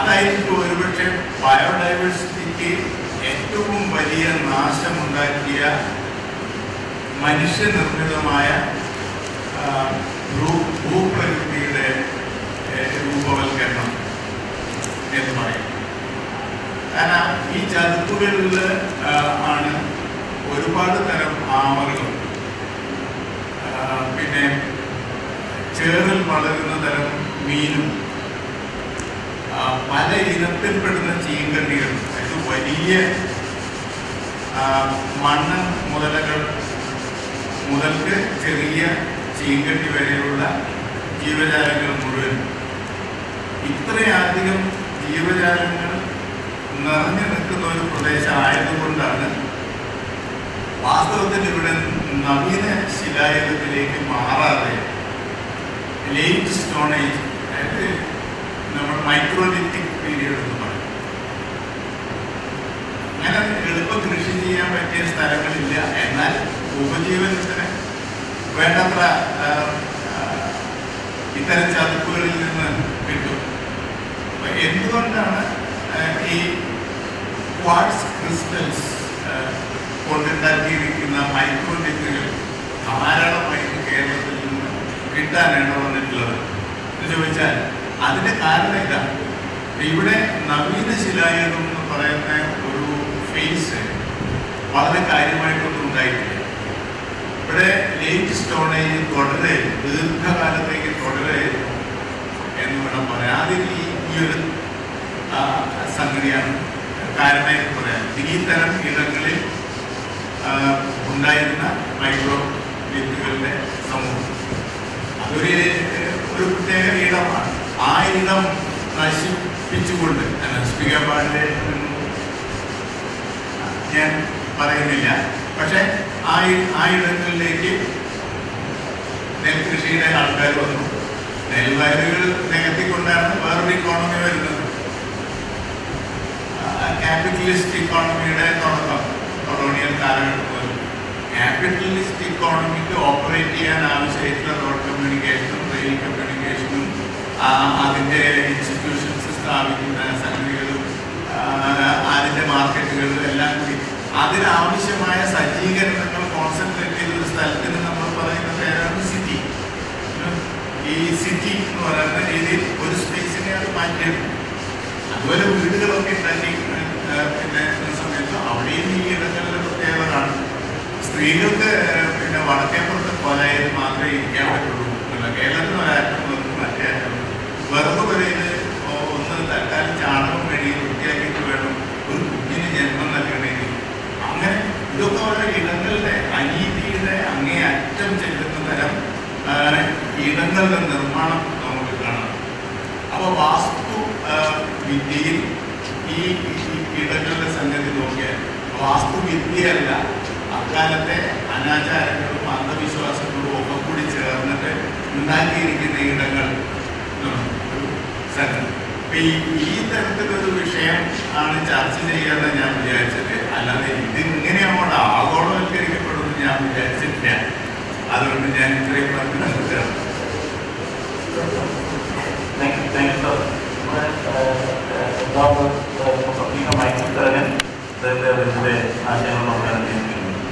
അതുകൊണ്ടായിരിക്കും ഒരുപക്ഷെ ബയോഡൈവേഴ്സിറ്റിക്ക് ഏറ്റവും വലിയ നാശമുണ്ടാക്കിയ മനുഷ്യനിർമ്മിതമായ ആ, ഭൂ- ഭൂപ്രകൃതിയുടെ ഏ, രൂപവൽക്കരണം എന്ന് പറയും കാരണം ഈ ചതുപ്പുകളിൽ ആ, ആണ് ഒരുപാട് തരം ആമകളും ആ, പിന്നെ ചേറിൽ വളരുന്ന തരം മീനും ആ, പല ഇനത്തിൽപ്പെടുന്ന ചീങ്കണ്ണികൾ അതായത് വലിയ ആ, മണ്ണ് മുതലകൾ മുതൽക്ക് ചെറിയ ചീങ്കണ്ണി വരെയുള്ള ജീവജാലങ്ങൾ മുഴുവൻ ഇത്രയധികം ജീവജാലങ്ങൾ നിറഞ്ഞു നിൽക്കുന്ന ഒരു പ്രദേശം ആയതുകൊണ്ടാണ് വാസ്തവത്തിൽ ഇവിടെ നവീന ശിലായുഗത്തിലേക്ക് മാറാതെ ലേറ്റ് സ്റ്റോൺ ഏജ് അതായത് നമ്മൾ മൈക്രോലിത്തിക് പീരീഡ് എന്ന് പറയും അങ്ങനെ എളുപ്പ കൃഷി ചെയ്യാൻ പറ്റിയ സ്ഥലങ്ങളില്ല എന്നാൽ ഉപജീവനത്തിന് വേണ്ടത്ര ആ, ആ, ഇത്തരം ചതുപ്പുകളിൽ നിന്ന് കിട്ടും അപ്പൊ എന്തുകൊണ്ടാണ് ആ, ഈ ക്വാർട്സ് ക്രിസ്റ്റൽസ് കൊണ്ടുണ്ടാക്കിയിരിക്കുന്ന മൈക്രോലിത്തുകൾ ധാരാളമായിട്ട് കേരളത്തിൽ നിന്ന് കിട്ടാനാണ് വന്നിട്ടുള്ളത് എന്ന് ചോദിച്ചാൽ അതിന്റെ കാരണം ഇതാണ് ഇവിടെ നവീന ശിലായുഗം എന്ന് പറയുന്ന ഒരു ഫേസ് വളരെ കാര്യമായിട്ടൊന്നും ഉണ്ടായിട്ടില്ല ഇവിടെ ലേറ്റ് സ്റ്റോണേജ് തുടരെ ദീർഘകാലത്തേക്ക് തുടരായിരുന്നു എന്ന് വേണം പറയാം ആദ്യം ഈ ഈ ഒരു ആ, സംഗതിയാണ് കാരണമായിട്ട് പറയാം ഈ തരം ഇടങ്ങളിൽ ആ, ഉണ്ടായിരുന്ന മൈക്രോ ലിത്തുകളുടെ സമൂഹം അതൊരു ഒരു പ്രത്യേക ഇടമാണ് ആ ഇടം നശിപ്പിച്ചുകൊണ്ട് നശിപ്പിക്കാൻ പാടില്ല എന്ന് ഞാൻ പറയുന്നില്ല പക്ഷെ ആ ഇ- ആ ഇടങ്ങളിലേക്ക് നെൽകൃഷിയുടെ ആൾക്കാർ വന്നു നെൽവയലുകൾ നികത്തിക്കൊണ്ടാണ് വേറൊരു ഇക്കോണമി വരുന്നത് ക്യാപിറ്റലിസ്റ്റ് ഇക്കോണമിയുടെ തുടക്കം കൊളോണിയൽ കാലഘട്ടം മുതൽ ക്യാപിറ്റലിസ്റ്റ് ഇക്കോണമിക്ക് ഓപ്പറേറ്റ് ചെയ്യാൻ ആവശ്യമായിട്ടുള്ള റോഡ് കമ്മ്യൂണിക്കേഷനും റെയിൽ കമ്മ്യൂണിക്കേഷനും ആ, അതിൻ്റെ ഇൻസ്റ്റിറ്റ്യൂഷൻസ് സ്ഥാപിക്കുന്ന സംഗതികളും ആ, അതിൻ്റെ മാർക്കറ്റുകളും എല്ലാം കൂടി അതിനാവശ്യമായ സജ്ജീകരണങ്ങൾ കോൺസെൻട്രേറ്റ് ചെയ്ത ഒരു സ്ഥലത്തിന് നമ്മൾ പറയുന്ന പേരാണ് സിറ്റി ഈ സിറ്റി എന്ന് പറയുന്ന രീതിയിൽ ഒരു സ്പേസിനെ അത് മാറ്റിയെടുക്കും അതുപോലെ വീടുകളൊക്കെ ഉണ്ടാക്കി ആ, പിന്നെ ഒരു സമയത്ത് അവിടെയും ഈ ഇടങ്ങളിലെ പ്രത്യേകതകളാണ് സ്ത്രീകൾക്ക് ആ, പിന്നെ വടക്കേപ്പുറത്ത് കൊലയിൽ മാത്രമേ ഇരിക്കാൻ പറ്റുള്ളൂ എന്നുള്ള കേരളത്തിൽ ഒരാറ്റം വന്നു മറ്റേ അറ്റം വെറുതെ കൊലയിൽ ഒന്ന് തൽക്കാലം ചാണകം വഴി വൃത്തിയാക്കിയിട്ട് വേണം ഒരു കുഞ്ഞിന് ജന്മം നൽകണമെങ്കിൽ അങ്ങനെ ഇതൊക്കെ ഓരോ ഇടങ്ങളുടെ അനീതിയുടെ അങ്ങേ അറ്റം ചെല്ലുന്ന തരം ആ, ഇടങ്ങളുടെ നിർമ്മാണം നമുക്ക് കാണാം അപ്പൊ വാസ്തു ആ, വിദ്യയിൽ ഈ ഈ ഇടങ്ങളുടെ സംഗതി നോക്കിയാൽ വാസ്തു വിദ്യയല്ല അക്കാലത്തെ അനാചാരങ്ങളും അന്ധവിശ്വാസങ്ങളും ഒക്കെ കൂടി ചേർന്നിട്ട് ഉണ്ടാക്കിയിരിക്കുന്ന ഇടങ്ങൾ എന്നാണ് ഒരു സംഗതി അപ്പൊ ഈ ഈ തരത്തിലൊരു വിഷയം ആണ് ചർച്ച ചെയ്യാന്ന് ഞാൻ വിചാരിച്ചത് അല്ലാതെ ഇത് ഇങ്ങനെ അങ്ങോട്ട് ആഗോളവൽക്കരിക്കപ്പെടുമെന്ന് ഞാൻ വിചാരിച്ചിട്ടില്ല അതുകൊണ്ട് ഞാൻ ഇത്രയും പറഞ്ഞു നിർത്തുകയാണ് thank you thank you sir doctor professor മൈക്കിത്തരൻ അദ്ദേഹത്തെ അതിൻ്റെ ആശയങ്ങൾ നോക്കാൻ ചെയ്യുന്നു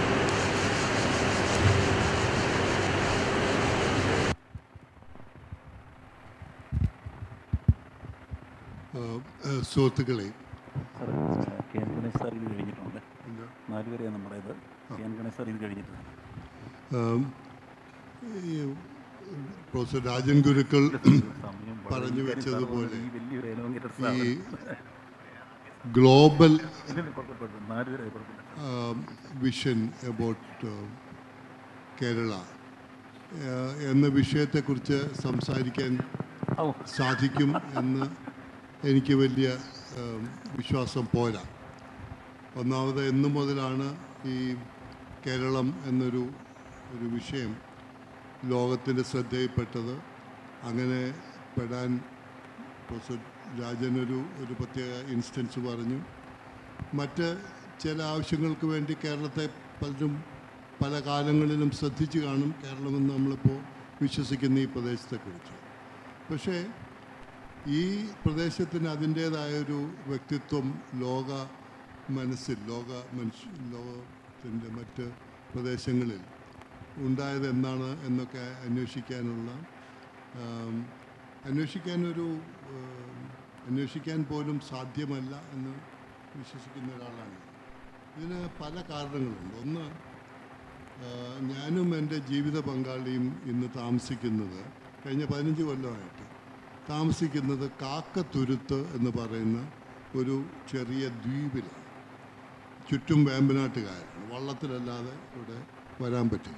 ആ, ആ, സുഹൃത്തുക്കളെ sir K N Ganesh sir ഇത് കഴിഞ്ഞിട്ടുണ്ട് എന്താ? നാല് വരെയാണ് നമ്മുടേത് കെ എൻ ഗണേഷ് സാർ ഇത് കഴിഞ്ഞിട്ടുണ്ട് ആം, ഈ പ്രൊഫസർ രാജൻ ഗുരുക്കൾ സമയം വളരെ പറഞ്ഞു ഈ കാര്യം സാർ വെച്ചതുപോലെ പറഞ്ഞത് ഈ വലിയൊരു എലോങ്ങേറ്റഡ് ഈ സാധനം ഗ്ലോബൽ ഇതിന് പുറപ്പെട്ടു നാല് വരെ പുറപ്പെട്ടു വിഷൻ അബൌട്ട് കേരള ആ, എന്ന വിഷയത്തെക്കുറിച്ച് സംസാരിക്കാൻ ഓ സാധിക്കും എന്ന് എനിക്ക് വലിയ ആം, വിശ്വാസം പോരാ ഒന്നാമത് എന്നു മുതലാണ് ഈ കേരളം എന്നൊരു ഒരു വിഷയം ലോകത്തിൻ്റെ ശ്രദ്ധയിൽപ്പെട്ടത് അങ്ങനെ പെടാൻ പ്രൊഫസർ രാജൻ ഒരു ഒരു പ്രത്യേക ഇൻസ്റ്റൻസ് പറഞ്ഞു മറ്റ് ചില ആവശ്യങ്ങൾക്ക് വേണ്ടി കേരളത്തെ പലരും പല കാലങ്ങളിലും ശ്രദ്ധിച്ചു കാണും കേരളമെന്ന് നമ്മളിപ്പോൾ വിശ്വസിക്കുന്ന ഈ പ്രദേശത്തെക്കുറിച്ച് പക്ഷേ ഈ പ്രദേശത്തിന് അതിൻ്റേതായൊരു വ്യക്തിത്വം ലോക മനസ്സിൽ ലോക മനുഷ്യ ലോകത്തിൻ്റെ മറ്റ് പ്രദേശങ്ങളിൽ ഉണ്ടായത് എന്നാണ് എന്നൊക്കെ അന്വേഷിക്കാനുള്ള ആം, അന്വേഷിക്കാനൊരു ആം, അന്വേഷിക്കാൻ പോലും സാധ്യമല്ല എന്ന് വിശ്വസിക്കുന്ന ഒരാളാണ് ഞാൻ. ഇതിന് പല കാരണങ്ങളുണ്ട് ഒന്ന് ആ, ഞാനും എൻ്റെ ജീവിത പങ്കാളിയും ഇന്ന് താമസിക്കുന്നത് കഴിഞ്ഞ പതിനഞ്ച് കൊല്ലമായിട്ട് താമസിക്കുന്നത് കാക്കത്തുരുത്ത് എന്ന് പറയുന്ന ഒരു ചെറിയ ദ്വീപിലാണ് ചുറ്റും വേമ്പനാട്ടുകാരാണ് വള്ളത്തിലല്ലാതെ ഇവിടെ വരാൻ പറ്റില്ല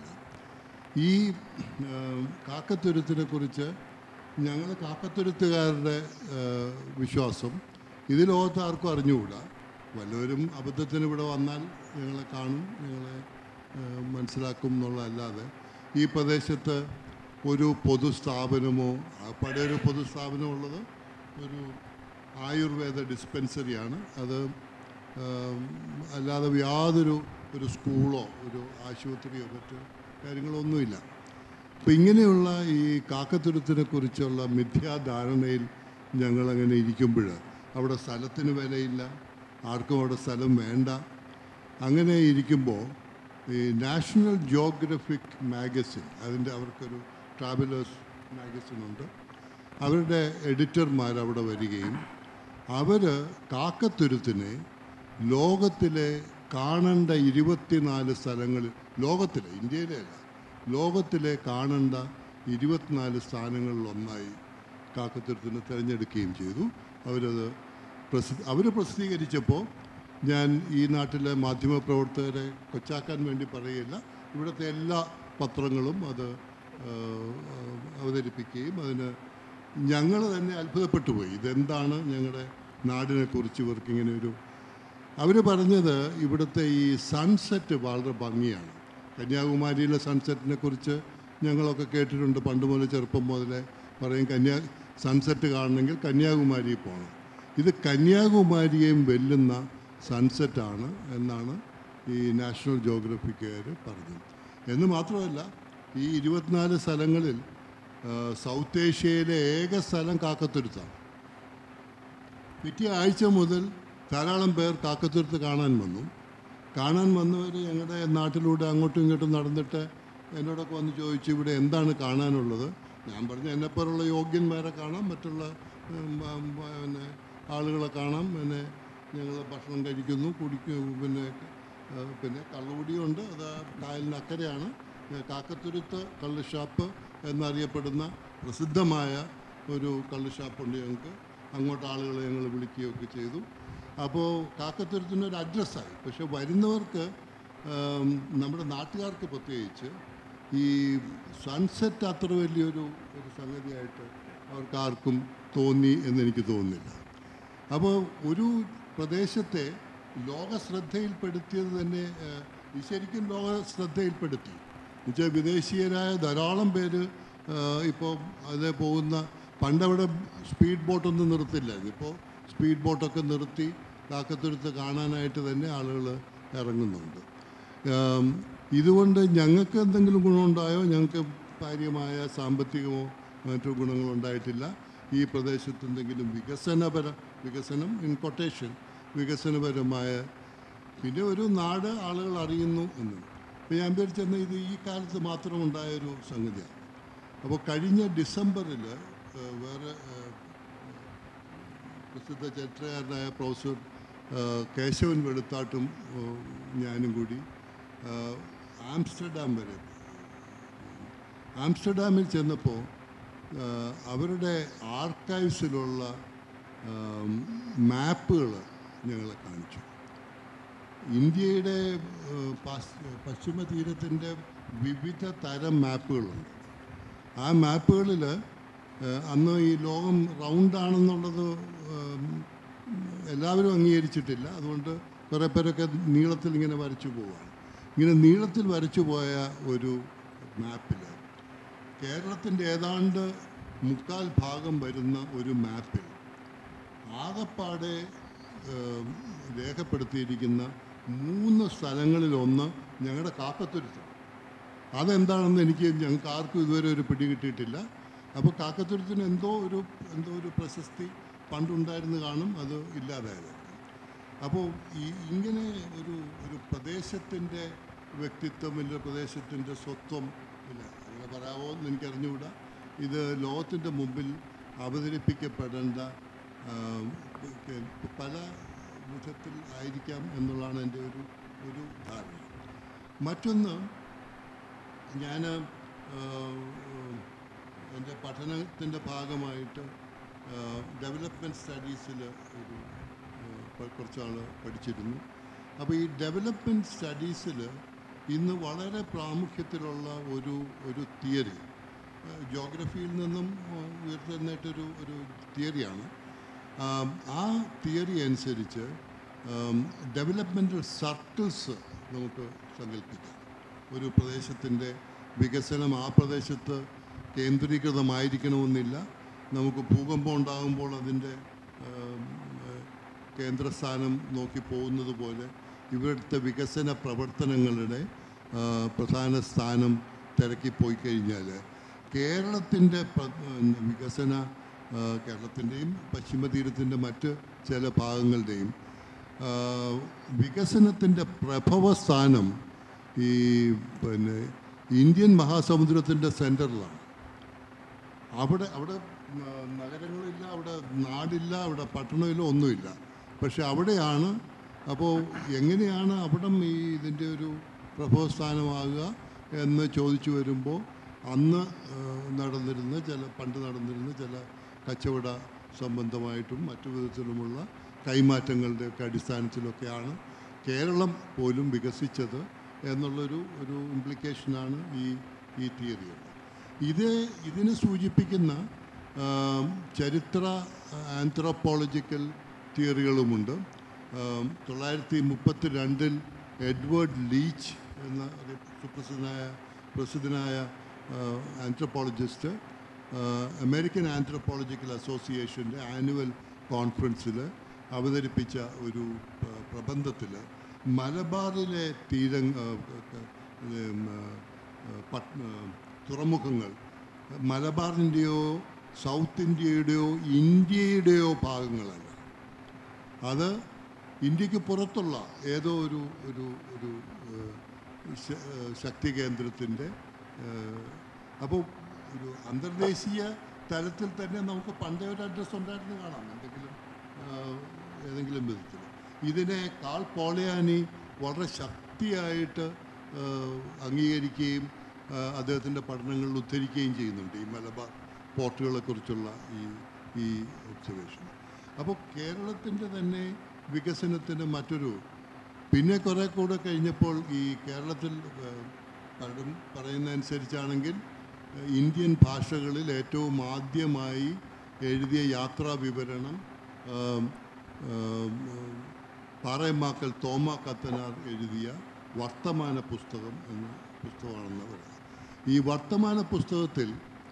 ഈ ആ, കാക്കത്തുരുത്തിനെ കുറിച്ച് ഞങ്ങൾ കാക്കത്തുരുത്തുകാരുടെ ആ, വിശ്വാസം ഇത് ലോകത്ത് ആർക്കും അറിഞ്ഞുകൂടാ വല്ലവരും അബദ്ധത്തിന് ഇവിടെ വന്നാൽ ഞങ്ങളെ കാണും ഞങ്ങളെ ആ, മനസ്സിലാക്കും എന്നുള്ളതല്ലാതെ ഈ പ്രദേശത്ത് ഒരു പൊതുസ്ഥാപനമോ പഴയ ഒരു പൊതുസ്ഥാപനമുള്ളത് ഒരു ആയുർവേദ ഡിസ്പെൻസറിയാണ് അത് ആം, അല്ലാതെ യാതൊരു ഒരു സ്കൂളോ ഒരു ആശുപത്രിയോ മറ്റ് കാര്യങ്ങളൊന്നുമില്ല അപ്പം ഇങ്ങനെയുള്ള ഈ കാക്കത്തുരുത്തിനെ കുറിച്ചുള്ള മിഥ്യാധാരണയിൽ ഞങ്ങളങ്ങനെ ഇരിക്കുമ്പോൾ അവിടെ സ്ഥലത്തിന് വിലയില്ല ആർക്കും അവിടെ സ്ഥലം വേണ്ട അങ്ങനെ ഇരിക്കുമ്പോൾ ഈ നാഷണൽ ജോഗ്രഫിക് മാഗസിൻ അതിൻ്റെ അവർക്കൊരു ട്രാവലേഴ്സ് മാഗസിൻ ഉണ്ട് അവരുടെ എഡിറ്റർമാർ അവിടെ വരികയും അവർ കാക്കത്തുരുത്തിനെ ലോകത്തിലെ കാണേണ്ട ഇരുപത്തിനാല് സ്ഥലങ്ങളിൽ ലോകത്തിലെ ഇന്ത്യയിലെ അല്ല ലോകത്തിലെ കാണേണ്ട ഇരുപത്തിനാല് സ്ഥാനങ്ങളിലൊന്നായി കാക്കത്തുരുത്തിനെ തിരഞ്ഞെടുക്കുകയും ചെയ്തു അവരത് പ്രസിദ്ധ അവർ പ്രസിദ്ധീകരിച്ചപ്പോൾ ഞാൻ ഈ നാട്ടിലെ മാധ്യമപ്രവർത്തകരെ കൊച്ചാക്കാൻ വേണ്ടി പറയുകയില്ല ഇവിടുത്തെ എല്ലാ പത്രങ്ങളും അത് ആ, ആ, അവതരിപ്പിക്കുകയും അതിന് ഞങ്ങൾ തന്നെ അത്ഭുതപ്പെട്ടു പോയി ഇതെന്താണ് ഞങ്ങളുടെ നാടിനെക്കുറിച്ച് ഇവർക്ക് ഇങ്ങനെ ഒരു അവർ പറഞ്ഞത് ഇവിടുത്തെ ഈ സൺസെറ്റ് വളരെ ഭംഗിയാണ് കന്യാകുമാരിയിലെ സൺസെറ്റിനെ കുറിച്ച് ഞങ്ങളൊക്കെ കേട്ടിട്ടുണ്ട് പണ്ട് മുതൽ ചെറുപ്പം മുതലേ പറയും കന്യാ സൺസെറ്റ് കാണണമെങ്കിൽ കന്യാകുമാരി പോകണം ഇത് കന്യാകുമാരിയെയും വെല്ലുന്ന സൺസെറ്റാണ് എന്നാണ് ഈ നാഷണൽ ജോഗ്രഫിക്കാർ പറഞ്ഞത് എന്ന് മാത്രമല്ല ഈ ഇരുപത്തിനാല് സ്ഥലങ്ങളിൽ ആ, സൗത്ത് ഏഷ്യയിലെ ഏക സ്ഥലം കാക്കത്തുരുത്താണ് പിറ്റേ ആഴ്ച മുതൽ ധാരാളം പേർ കാക്കത്തുരുത്ത് കാണാൻ വന്നു കാണാൻ വന്നവർ ഞങ്ങളുടെ നാട്ടിലൂടെ അങ്ങോട്ടും ഇങ്ങോട്ടും നടന്നിട്ട് എന്നോടൊക്കെ വന്ന് ചോദിച്ചു ഇവിടെ എന്താണ് കാണാനുള്ളത് ഞാൻ പറഞ്ഞു എന്നെപ്പോലുള്ള യോഗ്യന്മാരെ കാണാം മറ്റുള്ള ഉം, ഉം, പിന്നെ ആളുകളെ കാണാം പിന്നെ ഞങ്ങൾ ഭക്ഷണം കഴിക്കുന്നു കുടിക്കും പിന്നെ ആ, പിന്നെ കള്ളുകുടിയുണ്ട് അത് ആ കായലിന് അക്കരെയാണ് ഏ, കാക്കത്തുരുത്ത് കള്ള് ഷാപ്പ് എന്നറിയപ്പെടുന്ന പ്രസിദ്ധമായ ഒരു കള്ള് ഷാപ്പുണ്ട് ഞങ്ങൾക്ക് അങ്ങോട്ട് ആളുകളെ ഞങ്ങൾ വിളിക്കുകയൊക്കെ ചെയ്തു അപ്പോൾ കാക്കത്തുരുത്തിന് ഒരു അഡ്രസ്സായി പക്ഷെ വരുന്നവർക്ക് ആം, നമ്മുടെ നാട്ടുകാർക്ക് പ്രത്യേകിച്ച് ഈ സൺസെറ്റ് അത്ര വലിയൊരു ഒരു സംഗതിയായിട്ട് അവർക്ക് ആർക്കും തോന്നി എന്നെനിക്ക് തോന്നുന്നില്ല അപ്പോൾ ഒരു പ്രദേശത്തെ ലോക ശ്രദ്ധയിൽപ്പെടുത്തിയത് തന്നെ ഏഹ്, ഇത് ശരിക്കും ലോക ശ്രദ്ധയിൽപ്പെടുത്തി എന്നുവെച്ചാൽ വിദേശീയരായ ധാരാളം പേര് ഇപ്പോൾ അതിൽ പോകുന്ന പണ്ടവിടെ സ്പീഡ് ബോട്ടൊന്നും നിർത്തില്ലായിരുന്നു ഇപ്പോൾ സ്പീഡ് ബോട്ടൊക്കെ നിർത്തി കാക്കത്തുരുത്ത് കാണാനായിട്ട് തന്നെ ആളുകൾ ഇറങ്ങുന്നുണ്ട് ആം, ഇതുകൊണ്ട് ഞങ്ങൾക്ക് എന്തെങ്കിലും ഗുണമുണ്ടായോ ഞങ്ങൾക്ക് കാര്യമായ സാമ്പത്തികമോ മറ്റു ഗുണങ്ങളുണ്ടായിട്ടില്ല ഈ പ്രദേശത്ത് എന്തെങ്കിലും വികസനപര വികസനം ഇൻ കൊട്ടേഷൻ വികസനപരമായ പിന്നെ ഒരു നാട് ആളുകൾ അറിയുന്നു എന്ന് അപ്പോൾ ഞാൻ വിചാരിച്ചെന്നാൽ ഇത് ഈ കാലത്ത് മാത്രം ഉണ്ടായൊരു സംഗതിയാണ് അപ്പോൾ കഴിഞ്ഞ ഡിസംബറിൽ വേറെ ഏഹ്, പ്രസിദ്ധ ചരിത്രകാരനായ പ്രൊഫസർ ആ, കേശവൻ വെളുത്താട്ടും ആ, ഞാനും കൂടി ആ, ആംസ്റ്റർഡാം വരെ ആംസ്റ്റർഡാമിൽ ചെന്നപ്പോൾ ആ, അവരുടെ ആർക്കൈവ്സിലുള്ള മാപ്പുകൾ ഞങ്ങളെ കാണിച്ചു ഇന്ത്യയുടെ ആ, പാസ്- പശ്ചിമ തീരത്തിൻ്റെ വിവിധ തരം മാപ്പുകളുണ്ട് ആ മാപ്പുകളിൽ അന്ന് ഈ ലോകം റൗണ്ടാണെന്നുള്ളത് എല്ലാവരും അംഗീകരിച്ചിട്ടില്ല അതുകൊണ്ട് കുറേ പേരൊക്കെ നീളത്തിൽ ഇങ്ങനെ വരച്ചു പോവുകയാണ് ഇങ്ങനെ നീളത്തിൽ വരച്ചു പോയ ഒരു മാപ്പിൽ കേരളത്തിൻ്റെ ഏതാണ്ട് മുക്കാൽ ഭാഗം വരുന്ന ഒരു മാപ്പിൽ ആകപ്പാടെ ഏം, രേഖപ്പെടുത്തിയിരിക്കുന്ന മൂന്ന് സ്ഥലങ്ങളിലൊന്ന് ഞങ്ങളുടെ കാക്കത്തുരുത്താണ് അതെന്താണെന്ന് എനിക്ക് ഞങ്ങൾക്ക് ആർക്കും ഇതുവരെ ഒരു പിടി കിട്ടിയിട്ടില്ല അപ്പോൾ കാക്കത്തുരുത്തിന് എന്തോ ഒരു എന്തോ ഒരു പ്രശസ്തി പണ്ടുണ്ടായിരുന്നു കാണും അത് ഇല്ലാതായത് അപ്പോൾ ഈ ഇങ്ങനെ ഒരു ഒരു പ്രദേശത്തിൻ്റെ വ്യക്തിത്വം ഇല്ല പ്രദേശത്തിൻ്റെ സ്വത്വം ഇല്ല അങ്ങനെ പറയാമോ എന്ന് എനിക്കറിഞ്ഞുകൂടാ ഇത് ലോകത്തിൻ്റെ മുമ്പിൽ അവതരിപ്പിക്കപ്പെടേണ്ട ആ, പ- പല വിധത്തിൽ ആയിരിക്കാം എന്നുള്ളതാണ് എൻ്റെ ഒരു ഒരു ധാരണ മറ്റൊന്ന് ഞാൻ എൻ്റെ പഠനത്തിൻ്റെ ഭാഗമായിട്ട് ഡെവലപ്മെൻറ്റ് സ്റ്റഡീസിൽ ഒരു ആ, പ- കുറച്ച് നാൾ പഠിച്ചിരുന്നു അപ്പോൾ ഈ ഡെവലപ്മെൻറ്റ് സ്റ്റഡീസിൽ ഇന്ന് വളരെ പ്രാമുഖ്യത്തിലുള്ള ഒരു ഒരു തിയറി ജോഗ്രഫിയിൽ നിന്നും ആ, ഉയർത്തെഴുന്നേറ്റൊരു ഒരു തിയറിയാണ് ആം, ആ തിയറി അനുസരിച്ച് ഡെവലപ്മെൻറ്റൽ സർക്കിൾസ് നമുക്ക് സങ്കല്പിക്കാം ഒരു പ്രദേശത്തിൻ്റെ വികസനം ആ പ്രദേശത്ത് കേന്ദ്രീകൃതമായിരിക്കണമെന്നില്ല നമുക്ക് ഭൂകമ്പം ഉണ്ടാകുമ്പോൾ അതിൻ്റെ ആം, ഏഹ്, കേന്ദ്രസ്ഥാനം നോക്കി പോകുന്നത് പോലെ ഇവിടുത്തെ വികസന പ്രവർത്തനങ്ങളുടെ ആ, പ്രധാന സ്ഥാനം തിരക്കിപ്പോയി കഴിഞ്ഞാൽ കേരളത്തിൻ്റെ പ്ര- വികസന ആ, കേരളത്തിൻ്റെയും പശ്ചിമ തീരത്തിൻ്റെ മറ്റ് ചില ഭാഗങ്ങളുടെയും ആ, വികസനത്തിൻ്റെ പ്രഭവ സ്ഥാനം ഈ പിന്നെ ഇന്ത്യൻ മഹാസമുദ്രത്തിൻ്റെ സെൻറ്ററിലാണ് അവിടെ അവിടെ ആ, നഗരങ്ങളില്ല അവിടെ നാടില്ല അവിടെ പട്ടണമില്ല ഒന്നുമില്ല പക്ഷെ അവിടെയാണ് അപ്പോൾ എങ്ങനെയാണ് അവിടം ഈ ഇതിൻ്റെ ഒരു പ്രഭവസ്ഥാനമാകുക എന്ന് ചോദിച്ചു വരുമ്പോൾ അന്ന് ആ, നടന്നിരുന്ന ചില പണ്ട് നടന്നിരുന്ന ചില കച്ചവട സംബന്ധമായിട്ടും മറ്റു വിധത്തിലുമുള്ള കൈമാറ്റങ്ങളുടെയൊക്കെ അടിസ്ഥാനത്തിലൊക്കെയാണ് കേരളം പോലും വികസിച്ചത് എന്നുള്ളൊരു ഒരു ഇംപ്ലിക്കേഷനാണ് ഈ ഈ തിയറിയുള്ളത് ഇത് ഇതിനെ സൂചിപ്പിക്കുന്ന ആം, ചരിത്ര ആന്ത്രോപോളജിക്കൽ തിയറികളുമുണ്ട് ആം, തൊള്ളായിരത്തി മുപ്പത്തി രണ്ടിൽ എഡ്വേർഡ് ലീച്ച് എന്ന ഒരു സുപ്രസിദ്ധനായ പ്രസിദ്ധനായ ആന്ത്രോപോളജിസ്റ്റ് അമേരിക്കൻ ആന്ത്രോപോളജിക്കൽ അസോസിയേഷൻ്റെ ആനുവൽ കോൺഫറൻസിൽ അവതരിപ്പിച്ച ഒരു പ- പ്രബന്ധത്തിൽ മലബാറിലെ തീര പട്ട് തുറമുഖങ്ങൾ മലബാറിൻ്റെയോ സൗത്ത് ഇന്ത്യയുടെയോ ഇന്ത്യയുടെയോ ഭാഗങ്ങളല്ല അത് ഇന്ത്യക്ക് പുറത്തുള്ള ഏതോ ഒരു ഒരു ഒരു ഏഹ്, ശ- ഏഹ്, ശക്തി കേന്ദ്രത്തിൻ്റെ അപ്പോൾ ഒരു അന്തർദേശീയ തലത്തിൽ തന്നെ നമുക്ക് പണ്ടേ ഒരു അഡ്രസ്സ് ഉണ്ടായിരുന്നു കാണാം എന്തെങ്കിലും ഏഹ്, ഏതെങ്കിലും വിധത്തിൽ ഇതിനെ കാൾ പോളയാനി വളരെ ശക്തിയായിട്ട് ഏഹ്, അംഗീകരിക്കുകയും ഏഹ്, അദ്ദേഹത്തിൻ്റെ പഠനങ്ങളിൽ ഉദ്ധരിക്കുകയും ചെയ്യുന്നുണ്ട് ഈ മലബാർ പോർട്ടുകളെക്കുറിച്ചുള്ള ഈ ഈ ഒബ്സർവേഷൻ അപ്പോൾ കേരളത്തിൻ്റെ തന്നെ വികസനത്തിന് മറ്റൊരു പിന്നെ കുറേ കൂടെ കഴിഞ്ഞപ്പോൾ ഈ കേരളത്തിൽ ഏഹ്, പലരും പറയുന്നതനുസരിച്ചാണെങ്കിൽ ഏഹ്, ഇന്ത്യൻ ഭാഷകളിൽ ഏറ്റവും ആദ്യമായി എഴുതിയ യാത്രാ വിവരണം ആം, ആം, പാറയമാക്കൽ തോമ കത്തനാർ എഴുതിയ വർത്തമാന പുസ്തകം എന്ന പുസ്തകമാണെന്ന് പറയാം ഈ വർത്തമാന പുസ്തകത്തിൽ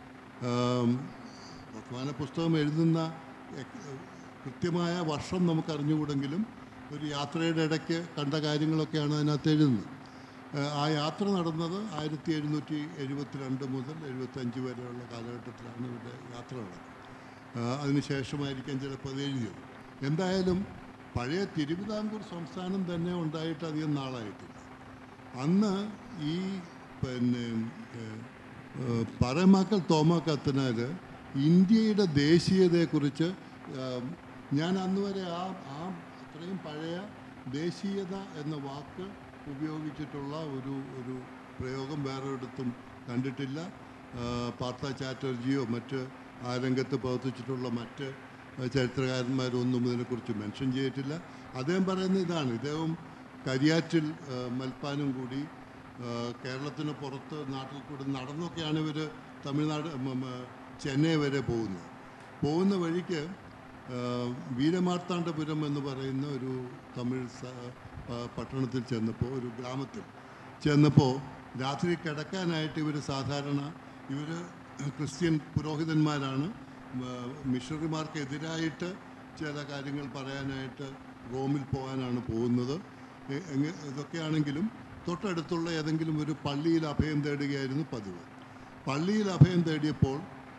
ആം, വർത്തമാന പുസ്തകം എഴുതുന്ന എക്- കൃത്യമായ വർഷം നമുക്ക് അറിഞ്ഞുകൂടെങ്കിലും ഒരു യാത്രയുടെ ഇടയ്ക്ക് കണ്ട കാര്യങ്ങളൊക്കെയാണ് അതിനകത്ത് എഴുതുന്നത് ഏഹ് ആ യാത്ര നടന്നത് ആയിരത്തി എഴുന്നൂറ്റി എഴുപത്തി രണ്ട് മുതൽ എഴുപത്തഞ്ച് വരെയുള്ള കാലഘട്ടത്തിലാണ് ഇവരുടെ യാത്ര നടന്നത് ഏഹ് അതിനുശേഷമായിരിക്കാം ചിലപ്പോൾ അത് എഴുതിയത് എന്തായാലും പഴയ തിരുവിതാംകൂർ സംസ്ഥാനം തന്നെ ഉണ്ടായിട്ട് അധികം നാളായിട്ടില്ല അന്ന് ഈ പിന്നെ ഏഹ്, ഏഹ്, പറമാക്കൽ തോമ കത്തനാൽ ഇന്ത്യയുടെ ദേശീയതയെക്കുറിച്ച് ഏഹ്, ഞാൻ അന്ന് വരെ ആ ആ അത്രയും പഴയ ദേശീയത എന്ന വാക്ക് ഉപയോഗിച്ചിട്ടുള്ള ഒരു ഒരു പ്രയോഗം വേറൊരിടത്തും കണ്ടിട്ടില്ല ഏഹ്, പാർത്ഥ ചാറ്റർജിയോ മറ്റ് ആ രംഗത്ത് പ്രവർത്തിച്ചിട്ടുള്ള മറ്റ് ഏഹ്, ചരിത്രകാരന്മാരൊന്നും ഇതിനെക്കുറിച്ച് മെൻഷൻ ചെയ്തിട്ടില്ല അദ്ദേഹം പറയുന്നത് ഇതാണ് ഇദ്ദേഹം കരിയാറ്റിൽ ഏഹ്, മൽപ്പാനും കൂടി ഏഹ്, കേരളത്തിന് പുറത്ത് നാട്ടിൽ കൂടി നടന്നൊക്കെയാണ് ഇവർ തമിഴ്നാട് മ- മ- ചെന്നൈ വരെ പോകുന്നത് പോകുന്ന വഴിക്ക് ഏഹ്, വീരമാർത്താണ്ഡപുരം എന്ന് പറയുന്ന ഒരു തമിഴ് സ- ആ, പട്ടണത്തിൽ ചെന്നപ്പോൾ ഒരു ഗ്രാമത്തിൽ ചെന്നപ്പോൾ രാത്രി കിടക്കാനായിട്ട് ഇവർ സാധാരണ ഇവർ ക്രിസ്ത്യൻ പുരോഹിതന്മാരാണ് മ- മിഷണറിമാർക്കെതിരായിട്ട് ചില കാര്യങ്ങൾ പറയാനായിട്ട് റോമിൽ പോകാനാണ് പോകുന്നത് എ- എങ്ങ- ഇതൊക്കെയാണെങ്കിലും തൊട്ടടുത്തുള്ള ഏതെങ്കിലും ഒരു പള്ളിയിൽ അഭയം തേടുകയായിരുന്നു പതിവ് പള്ളിയിൽ അഭയം തേടിയപ്പോൾ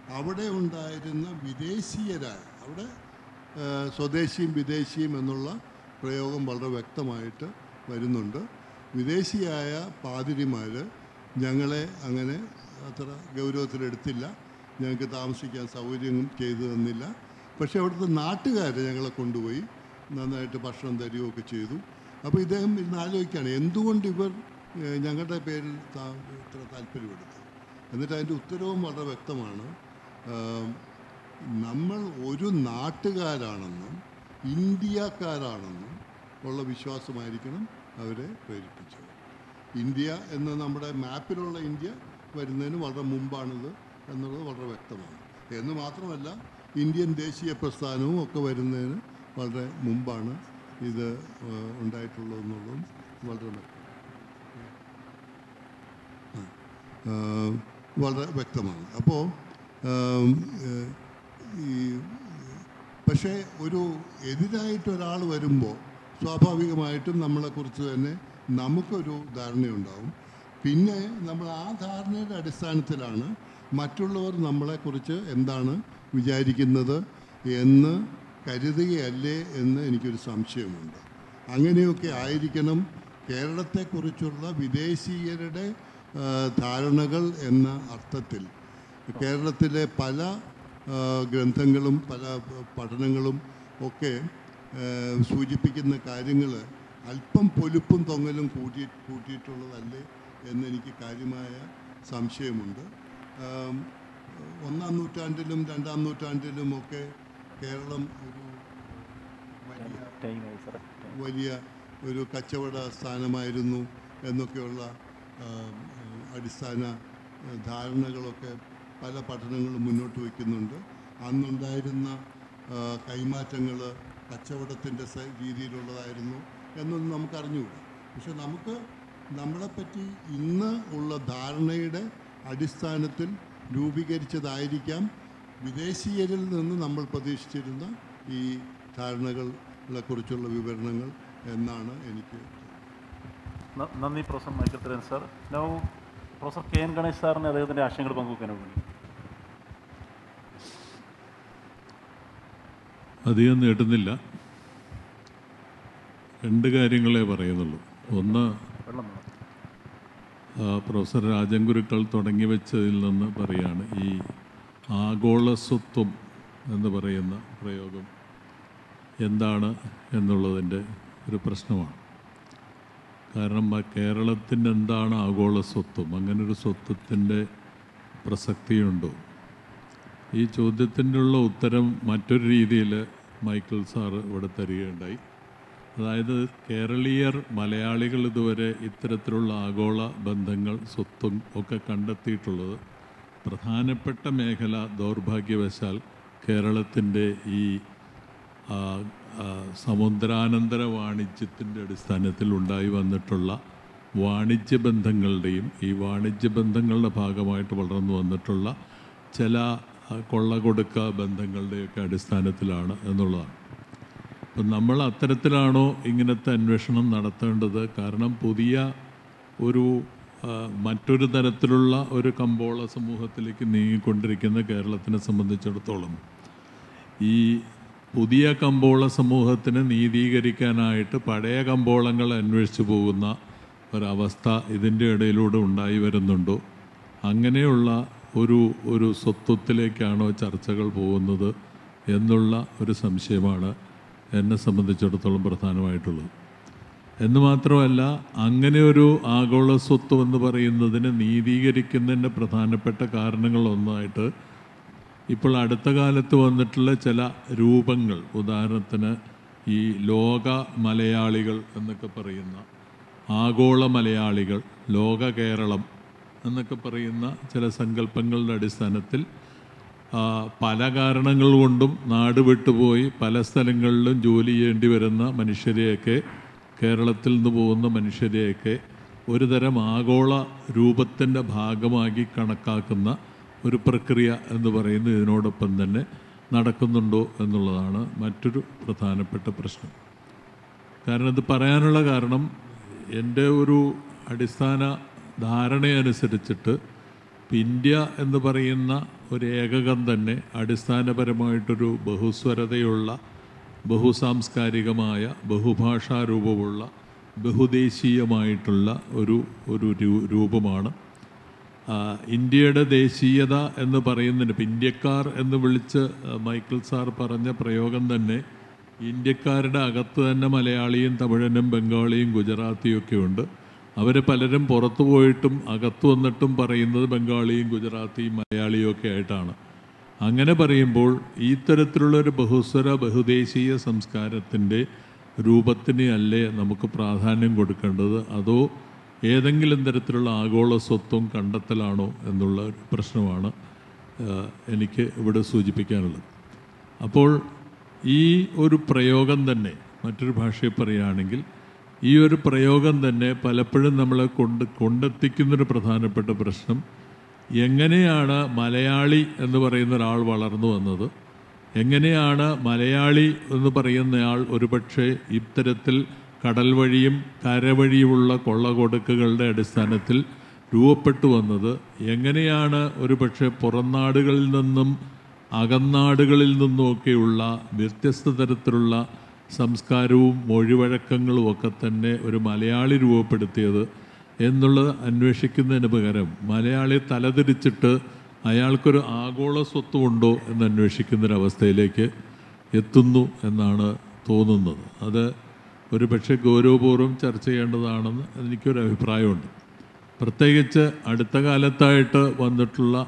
അവിടെ ഉണ്ടായിരുന്ന വിദേശീയരായ അവിടെ ആ, സ്വദേശിയും വിദേശിയും എന്നുള്ള പ്രയോഗം വളരെ വ്യക്തമായിട്ട് വരുന്നുണ്ട് വിദേശിയായ പാതിരിമാർ ഞങ്ങളെ അങ്ങനെ അത്ര ഗൗരവത്തിലെടുത്തില്ല ഞങ്ങൾക്ക് താമസിക്കാൻ സൗകര്യം ചെയ്തു തന്നില്ല പക്ഷേ അവിടുത്തെ നാട്ടുകാർ ഞങ്ങളെ കൊണ്ടുപോയി നന്നായിട്ട് ഭക്ഷണം തരികയൊക്കെ ചെയ്തു അപ്പോൾ ഇദ്ദേഹം ഇരുന്ന് ആലോചിക്കുകയാണ് എന്തുകൊണ്ട് ഇവർ ഏഹ്, ഞങ്ങളുടെ പേരിൽ താ- ഇത്ര താല്പര്യമെടുത്തു എന്നിട്ട് അതിൻ്റെ ഉത്തരവും വളരെ വ്യക്തമാണ് ആം, നമ്മൾ ഒരു നാട്ടുകാരാണെന്നും ഇന്ത്യക്കാരാണെന്നും ഉള്ള വിശ്വാസമായിരിക്കണം അവരെ പ്രേരിപ്പിച്ചത് ഇന്ത്യ എന്ന നമ്മുടെ മാപ്പിലുള്ള ഇന്ത്യ വരുന്നതിന് വളരെ മുമ്പാണിത് എന്നുള്ളത് വളരെ വ്യക്തമാണ് എന്ന് മാത്രമല്ല ഇന്ത്യൻ ദേശീയ പ്രസ്ഥാനവും ഒക്കെ വരുന്നതിന് വളരെ മുമ്പാണ് ഇത് ഏഹ്, ഉണ്ടായിട്ടുള്ളതെന്നുള്ളതും വളരെ വ്യക്തമാണ് ആഹ് വളരെ വ്യക്തമാണ് അപ്പോൾ ആം, ഏഹ്, ഈ പക്ഷേ ഒരു എതിരായിട്ട് ഒരാൾ വരുമ്പോൾ സ്വാഭാവികമായിട്ടും നമ്മളെക്കുറിച്ച് തന്നെ നമുക്കൊരു ധാരണയുണ്ടാവും പിന്നെ നമ്മൾ ആ ധാരണയുടെ അടിസ്ഥാനത്തിലാണ് മറ്റുള്ളവർ നമ്മളെക്കുറിച്ച് എന്താണ് വിചാരിക്കുന്നത് എന്ന് കരുതുകയല്ലേ എന്ന് എനിക്കൊരു സംശയമുണ്ട് അങ്ങനെയൊക്കെ ആയിരിക്കണം കേരളത്തെക്കുറിച്ചുള്ള വിദേശീയരുടെ ആ, ധാരണകൾ എന്ന അർത്ഥത്തിൽ കേരളത്തിലെ പല ആ, ഗ്രന്ഥങ്ങളും പല പഠനങ്ങളും ഒക്കെ ആ, സൂചിപ്പിക്കുന്ന കാര്യങ്ങൾ അല്പം പൊലുപ്പും തൊങ്ങലും കൂട്ടി കൂട്ടിയിട്ടുള്ളതല്ലേ എന്നെനിക്ക് കാര്യമായ സംശയമുണ്ട് ആം, ഒന്നാം നൂറ്റാണ്ടിലും രണ്ടാം നൂറ്റാണ്ടിലും ഒക്കെ കേരളം ഒരു വലിയ ടൈമായി സാറേ ടൈം. വലിയ ഒരു കച്ചവട സ്ഥാനമായിരുന്നു എന്നൊക്കെയുള്ള ആ, അടിസ്ഥാന ആ, ധാരണകളൊക്കെ പല പഠനങ്ങളും മുന്നോട്ട് വയ്ക്കുന്നുണ്ട് അന്നുണ്ടായിരുന്ന കൈമാറ്റങ്ങൾ കച്ചവടത്തിൻ്റെ രീതിയിലുള്ളതായിരുന്നു എന്നൊന്നും നമുക്ക് അറിഞ്ഞുകൂടാ പക്ഷെ നമുക്ക് നമ്മളെപ്പറ്റി ഇന്ന് ഉള്ള ധാരണയുടെ അടിസ്ഥാനത്തിൽ രൂപീകരിച്ചതായിരിക്കാം വിദേശീയരിൽ നിന്ന് നമ്മൾ പ്രതീക്ഷിച്ചിരുന്ന ഈ ധാരണകളെ കുറിച്ചുള്ള വിവരണങ്ങൾ എന്നാണ് എനിക്ക് ന- നന്ദി professor Michael Tharakan sir now professor K N Ganesh സാറിന് അദ്ദേഹത്തിൻ്റെ ആശയങ്ങൾ പങ്കുവെക്കാൻ വേണ്ടി അധികം നീട്ടുന്നില്ല രണ്ട് കാര്യങ്ങളെ പറയുന്നുള്ളൂ ഒന്ന് വെള്ളം വേണം ആ, പ്രൊഫസർ രാജൻ ഗുരുക്കൾ തുടങ്ങി വെച്ചതിൽ നിന്ന് പറയാണ് ഈ ആഗോള സ്വത്വം എന്ന് പറയുന്ന പ്രയോഗം എന്താണ് എന്നുള്ളതിൻ്റെ ഒരു പ്രശ്നമാണ് കാരണം ആ കേരളത്തിൻ്റെ എന്താണ് ആഗോള സ്വത്വം അങ്ങനെ ഒരു സ്വത്വത്തിൻ്റെ പ്രസക്തിയുണ്ടോ ഈ ചോദ്യത്തിൻ്റെ ഉള്ള ഉത്തരം മറ്റൊരു രീതിയിൽ മൈക്കിൾ സാറ് ഇവിടെ തരികയുണ്ടായി അതായത് കേരളീയർ മലയാളികൾ ഇതുവരെ ഇത്തരത്തിലുള്ള ആഗോള ബന്ധങ്ങൾ സ്വത്തും ഒക്കെ കണ്ടെത്തിയിട്ടുള്ളത് പ്രധാനപ്പെട്ട മേഖല ദൗർഭാഗ്യവശാൽ കേരളത്തിൻ്റെ ഈ ആ, ആ, സമുദ്രാനന്തര വാണിജ്യത്തിൻ്റെ അടിസ്ഥാനത്തിൽ ഉണ്ടായി വന്നിട്ടുള്ള വാണിജ്യ ബന്ധങ്ങളുടെയും ഈ വാണിജ്യ ബന്ധങ്ങളുടെ ഭാഗമായിട്ട് വളർന്നു വന്നിട്ടുള്ള ചില ആ, കൊള്ള കൊടുക്ക ബന്ധങ്ങളുടെയൊക്കെ അടിസ്ഥാനത്തിലാണ് എന്നുള്ളതാണ് അപ്പം നമ്മൾ അത്തരത്തിലാണോ ഇങ്ങനത്തെ അന്വേഷണം നടത്തേണ്ടത് കാരണം പുതിയ ഒരു ആ, മറ്റൊരു തരത്തിലുള്ള ഒരു കമ്പോള സമൂഹത്തിലേക്ക് നീങ്ങിക്കൊണ്ടിരിക്കുന്ന കേരളത്തിനെ സംബന്ധിച്ചിടത്തോളം ഈ പുതിയ കമ്പോള സമൂഹത്തിനെ നീതീകരിക്കാനായിട്ട് പഴയ കമ്പോളങ്ങൾ അന്വേഷിച്ചു പോകുന്ന ഒരവസ്ഥ ഇതിൻ്റെ ഇടയിലൂടെ ഉണ്ടായി വരുന്നുണ്ടോ അങ്ങനെയുള്ള ഒരു ഒരു സ്വത്വത്തിലേക്കാണോ ചർച്ചകൾ പോകുന്നത് എന്നുള്ള ഒരു സംശയമാണ് എന്നെ സംബന്ധിച്ചിടത്തോളം പ്രധാനമായിട്ടുള്ളത് എന്ന് മാത്രമല്ല അങ്ങനെ ഒരു ആഗോള സ്വത്വം എന്ന് പറയുന്നതിനെ നീതീകരിക്കുന്നതിൻ്റെ പ്രധാനപ്പെട്ട കാരണങ്ങളൊന്നായിട്ട് ഇപ്പോൾ അടുത്ത കാലത്ത് വന്നിട്ടുള്ള ചില രൂപങ്ങൾ ഉദാഹരണത്തിന് ഈ ലോക മലയാളികൾ എന്നൊക്കെ പറയുന്ന ആഗോള മലയാളികൾ ലോക കേരളം എന്നൊക്കെ പറയുന്ന ചില സങ്കല്പങ്ങളുടെ അടിസ്ഥാനത്തിൽ ആ, പല കാരണങ്ങൾ കൊണ്ടും നാട് വിട്ടുപോയി പല സ്ഥലങ്ങളിലും ജോലി ചെയ്യേണ്ടി വരുന്ന മനുഷ്യരെയൊക്കെ കേരളത്തിൽ നിന്ന് പോകുന്ന മനുഷ്യരെയൊക്കെ ഒരു തരം ആഗോള രൂപത്തിൻ്റെ ഭാഗമാക്കി കണക്കാക്കുന്ന ഒരു പ്രക്രിയ എന്ന് പറയുന്നത് ഇതിനോടൊപ്പം തന്നെ നടക്കുന്നുണ്ടോ എന്നുള്ളതാണ് മറ്റൊരു പ്രധാനപ്പെട്ട പ്രശ്നം കാരണം ഇത് പറയാനുള്ള കാരണം എൻ്റെ ഒരു അടിസ്ഥാന ധാരണയനുസരിച്ചിട്ട് ഇപ്പം ഇന്ത്യ എന്ന് പറയുന്ന ഒരു ഏകകം തന്നെ അടിസ്ഥാനപരമായിട്ടൊരു ബഹുസ്വരതയുള്ള ബഹുസാംസ്കാരികമായ ബഹുഭാഷാരൂപമുള്ള ബഹുദേശീയമായിട്ടുള്ള ഒരു ഒരു രൂ- രൂപമാണ് ആ, ഇന്ത്യയുടെ ദേശീയത എന്ന് പറയുന്നതിന് ഇപ്പം ഇന്ത്യക്കാർ എന്ന് വിളിച്ച് ആ, മൈക്കിൾ സാർ പറഞ്ഞ പ്രയോഗം തന്നെ ഇന്ത്യക്കാരുടെ അകത്ത് തന്നെ മലയാളിയും തമിഴനും ബംഗാളിയും ഗുജറാത്തിയും ഒക്കെ ഉണ്ട് അവർ പലരും പുറത്തു പോയിട്ടും അകത്ത് വന്നിട്ടും പറയുന്നത് ബംഗാളിയും ഗുജറാത്തിയും മലയാളിയും ഒക്കെ ആയിട്ടാണ് അങ്ങനെ പറയുമ്പോൾ ഈ തരത്തിലുള്ള ഒരു ബഹുസ്വര ബഹുദേശീയ സംസ്കാരത്തിൻ്റെ രൂപത്തിന് അല്ലേ നമുക്ക് പ്രാധാന്യം കൊടുക്കേണ്ടത് അതോ ഏതെങ്കിലും തരത്തിലുള്ള ആഗോള സ്വത്വം കണ്ടെത്തലാണോ എന്നുള്ള ഒരു പ്രശ്നമാണ് ആ, എനിക്ക് ഇവിടെ സൂചിപ്പിക്കാനുള്ളത് അപ്പോൾ ഈ ഒരു പ്രയോഗം തന്നെ മറ്റൊരു ഭാഷയിൽ പറയുകയാണെങ്കിൽ ഈ ഒരു പ്രയോഗം തന്നെ പലപ്പോഴും നമ്മളെ കൊണ്ട് കൊണ്ടെത്തിക്കുന്നൊരു പ്രധാനപ്പെട്ട പ്രശ്നം എങ്ങനെയാണ് മലയാളി എന്ന് പറയുന്ന ഒരാൾ വളർന്നു വന്നത് എങ്ങനെയാണ് മലയാളി എന്ന് പറയുന്നയാൾ ഒരുപക്ഷെ ഇത്തരത്തിൽ കടൽ വഴിയും കരവഴിയുമുള്ള കൊള്ളകൊടുക്കുകളുടെ അടിസ്ഥാനത്തിൽ രൂപപ്പെട്ടു വന്നത് എങ്ങനെയാണ് ഒരുപക്ഷെ പുറം നാടുകളിൽ നിന്നും അകന്നാടുകളിൽ നിന്നുമൊക്കെയുള്ള വ്യത്യസ്ത തരത്തിലുള്ള സംസ്കാരവും മൊഴിവഴക്കങ്ങളും ഒക്കെ തന്നെ ഒരു മലയാളി രൂപപ്പെടുത്തിയത് എന്നുള്ളത് അന്വേഷിക്കുന്നതിന് പകരം മലയാളി തലതിരിച്ചിട്ട് അയാൾക്കൊരു ആഗോള സ്വത്വമുണ്ടോ എന്ന് അന്വേഷിക്കുന്നൊരവസ്ഥയിലേക്ക് എത്തുന്നു എന്നാണ് തോന്നുന്നത് അത് ഒരു പക്ഷേ ഗൗരവപൂർവ്വം ചർച്ച ചെയ്യേണ്ടതാണെന്ന് എനിക്കൊരു അഭിപ്രായമുണ്ട് പ്രത്യേകിച്ച് അടുത്ത കാലത്തായിട്ട് വന്നിട്ടുള്ള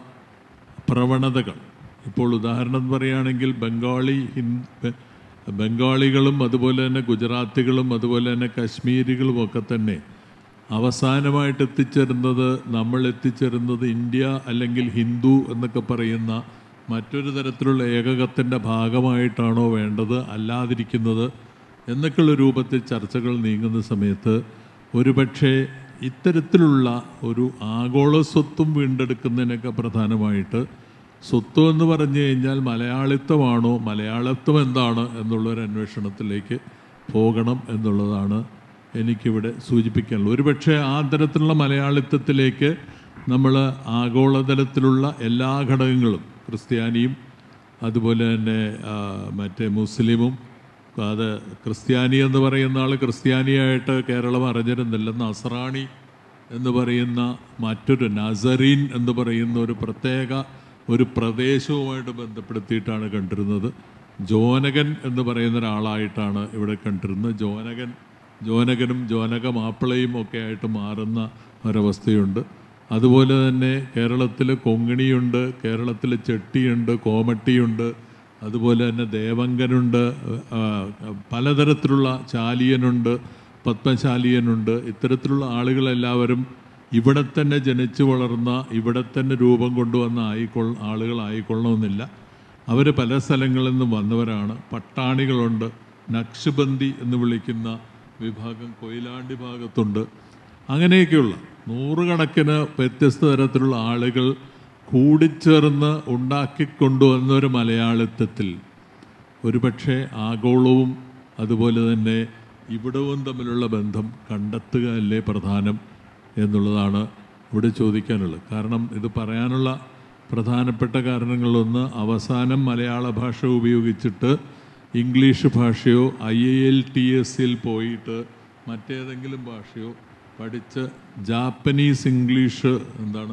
പ്രവണതകൾ ഇപ്പോൾ ഉദാഹരണം പറയുകയാണെങ്കിൽ ബംഗാളി ഹിന്ദ് ബംഗാളികളും അതുപോലെ തന്നെ ഗുജറാത്തികളും അതുപോലെ തന്നെ കശ്മീരികളും ഒക്കെ തന്നെ അവസാനമായിട്ട് എത്തിച്ചേരുന്നത് നമ്മൾ എത്തിച്ചേരുന്നത് ഇന്ത്യ അല്ലെങ്കിൽ ഹിന്ദു എന്നൊക്കെ പറയുന്ന മറ്റൊരു തരത്തിലുള്ള ഏകകത്തിൻ്റെ ഭാഗമായിട്ടാണോ വേണ്ടത് അല്ലാതിരിക്കുന്നത് എന്നൊക്കെയുള്ള രൂപത്തിൽ ചർച്ചകൾ നീങ്ങുന്ന സമയത്ത് ഒരുപക്ഷെ ഇത്തരത്തിലുള്ള ഒരു ആഗോള സ്വത്വം വീണ്ടെടുക്കുന്നതിനൊക്കെ പ്രധാനമായിട്ട് സ്വത്വം എന്ന് പറഞ്ഞു കഴിഞ്ഞാൽ മലയാളിത്വമാണോ മലയാളിത്വം എന്താണ് എന്നുള്ളൊരു അന്വേഷണത്തിലേക്ക് പോകണം എന്നുള്ളതാണ് എനിക്കിവിടെ സൂചിപ്പിക്കാനുള്ളത് ഒരുപക്ഷെ ആ തരത്തിലുള്ള മലയാളിത്വത്തിലേക്ക് നമ്മൾ ആഗോളതലത്തിലുള്ള എല്ലാ ഘടകങ്ങളും ക്രിസ്ത്യാനിയും അതുപോലെ തന്നെ ആ, മറ്റേ മുസ്ലിമും അത് ക്രിസ്ത്യാനി എന്ന് പറയുന്ന ആൾ ക്രിസ്ത്യാനിയായിട്ട് കേരളം അറിഞ്ഞിരുന്നില്ല നസറാണി എന്ന് പറയുന്ന മറ്റൊരു നസറീൻ എന്ന് പറയുന്ന ഒരു പ്രത്യേക ഒരു പ്രദേശവുമായിട്ട് ബന്ധപ്പെടുത്തിയിട്ടാണ് കണ്ടിരുന്നത് ജോനകൻ എന്ന് പറയുന്ന ഒരാളായിട്ടാണ് ഇവിടെ കണ്ടിരുന്നത് ജോനകൻ ജോനകനും ജോനക മാപ്പിളയും ഒക്കെ ആയിട്ട് മാറുന്ന ഒരവസ്ഥയുണ്ട് അതുപോലെ തന്നെ കേരളത്തിൽ കൊങ്ങിണിയുണ്ട് കേരളത്തിൽ ചെട്ടിയുണ്ട് കോമട്ടിയുണ്ട് അതുപോലെ തന്നെ ദേവങ്കനുണ്ട് ആ, പലതരത്തിലുള്ള ചാലിയനുണ്ട് പത്മശാലിയനുണ്ട് ഇത്തരത്തിലുള്ള ആളുകളെല്ലാവരും ഇവിടെ തന്നെ ജനിച്ചു വളർന്ന ഇവിടെ തന്നെ രൂപം കൊണ്ടുവന്ന ആയിക്കൊൾ ആളുകളായിക്കൊള്ളണമെന്നില്ല അവർ പല സ്ഥലങ്ങളിൽ നിന്നും വന്നവരാണ് പട്ടാണികളുണ്ട് നക്ഷബന്ദി എന്ന് വിളിക്കുന്ന വിഭാഗം കൊയിലാണ്ടി ഭാഗത്തുണ്ട് അങ്ങനെയൊക്കെയുള്ള നൂറുകണക്കിന് വ്യത്യസ്ത തരത്തിലുള്ള ആളുകൾ കൂടിച്ചേർന്ന് ഉണ്ടാക്കിക്കൊണ്ടുവന്ന ഒരു മലയാളിത്വത്തിൽ ഒരുപക്ഷെ ആഗോളവും അതുപോലെ തന്നെ ഇവിടവും തമ്മിലുള്ള ബന്ധം കണ്ടെത്തുക അല്ലേ പ്രധാനം എന്നുള്ളതാണ് ഇവിടെ ചോദിക്കാനുള്ളത് കാരണം ഇത് പറയാനുള്ള പ്രധാനപ്പെട്ട കാരണങ്ങളൊന്ന് അവസാനം മലയാള ഭാഷ ഉപയോഗിച്ചിട്ട് ഇംഗ്ലീഷ് ഭാഷയോ ഐ ഐ എൽ ടി എസിൽ പോയിട്ട് മറ്റേതെങ്കിലും ഭാഷയോ പഠിച്ച് ജാപ്പനീസ് ഇംഗ്ലീഷ് എന്താണ്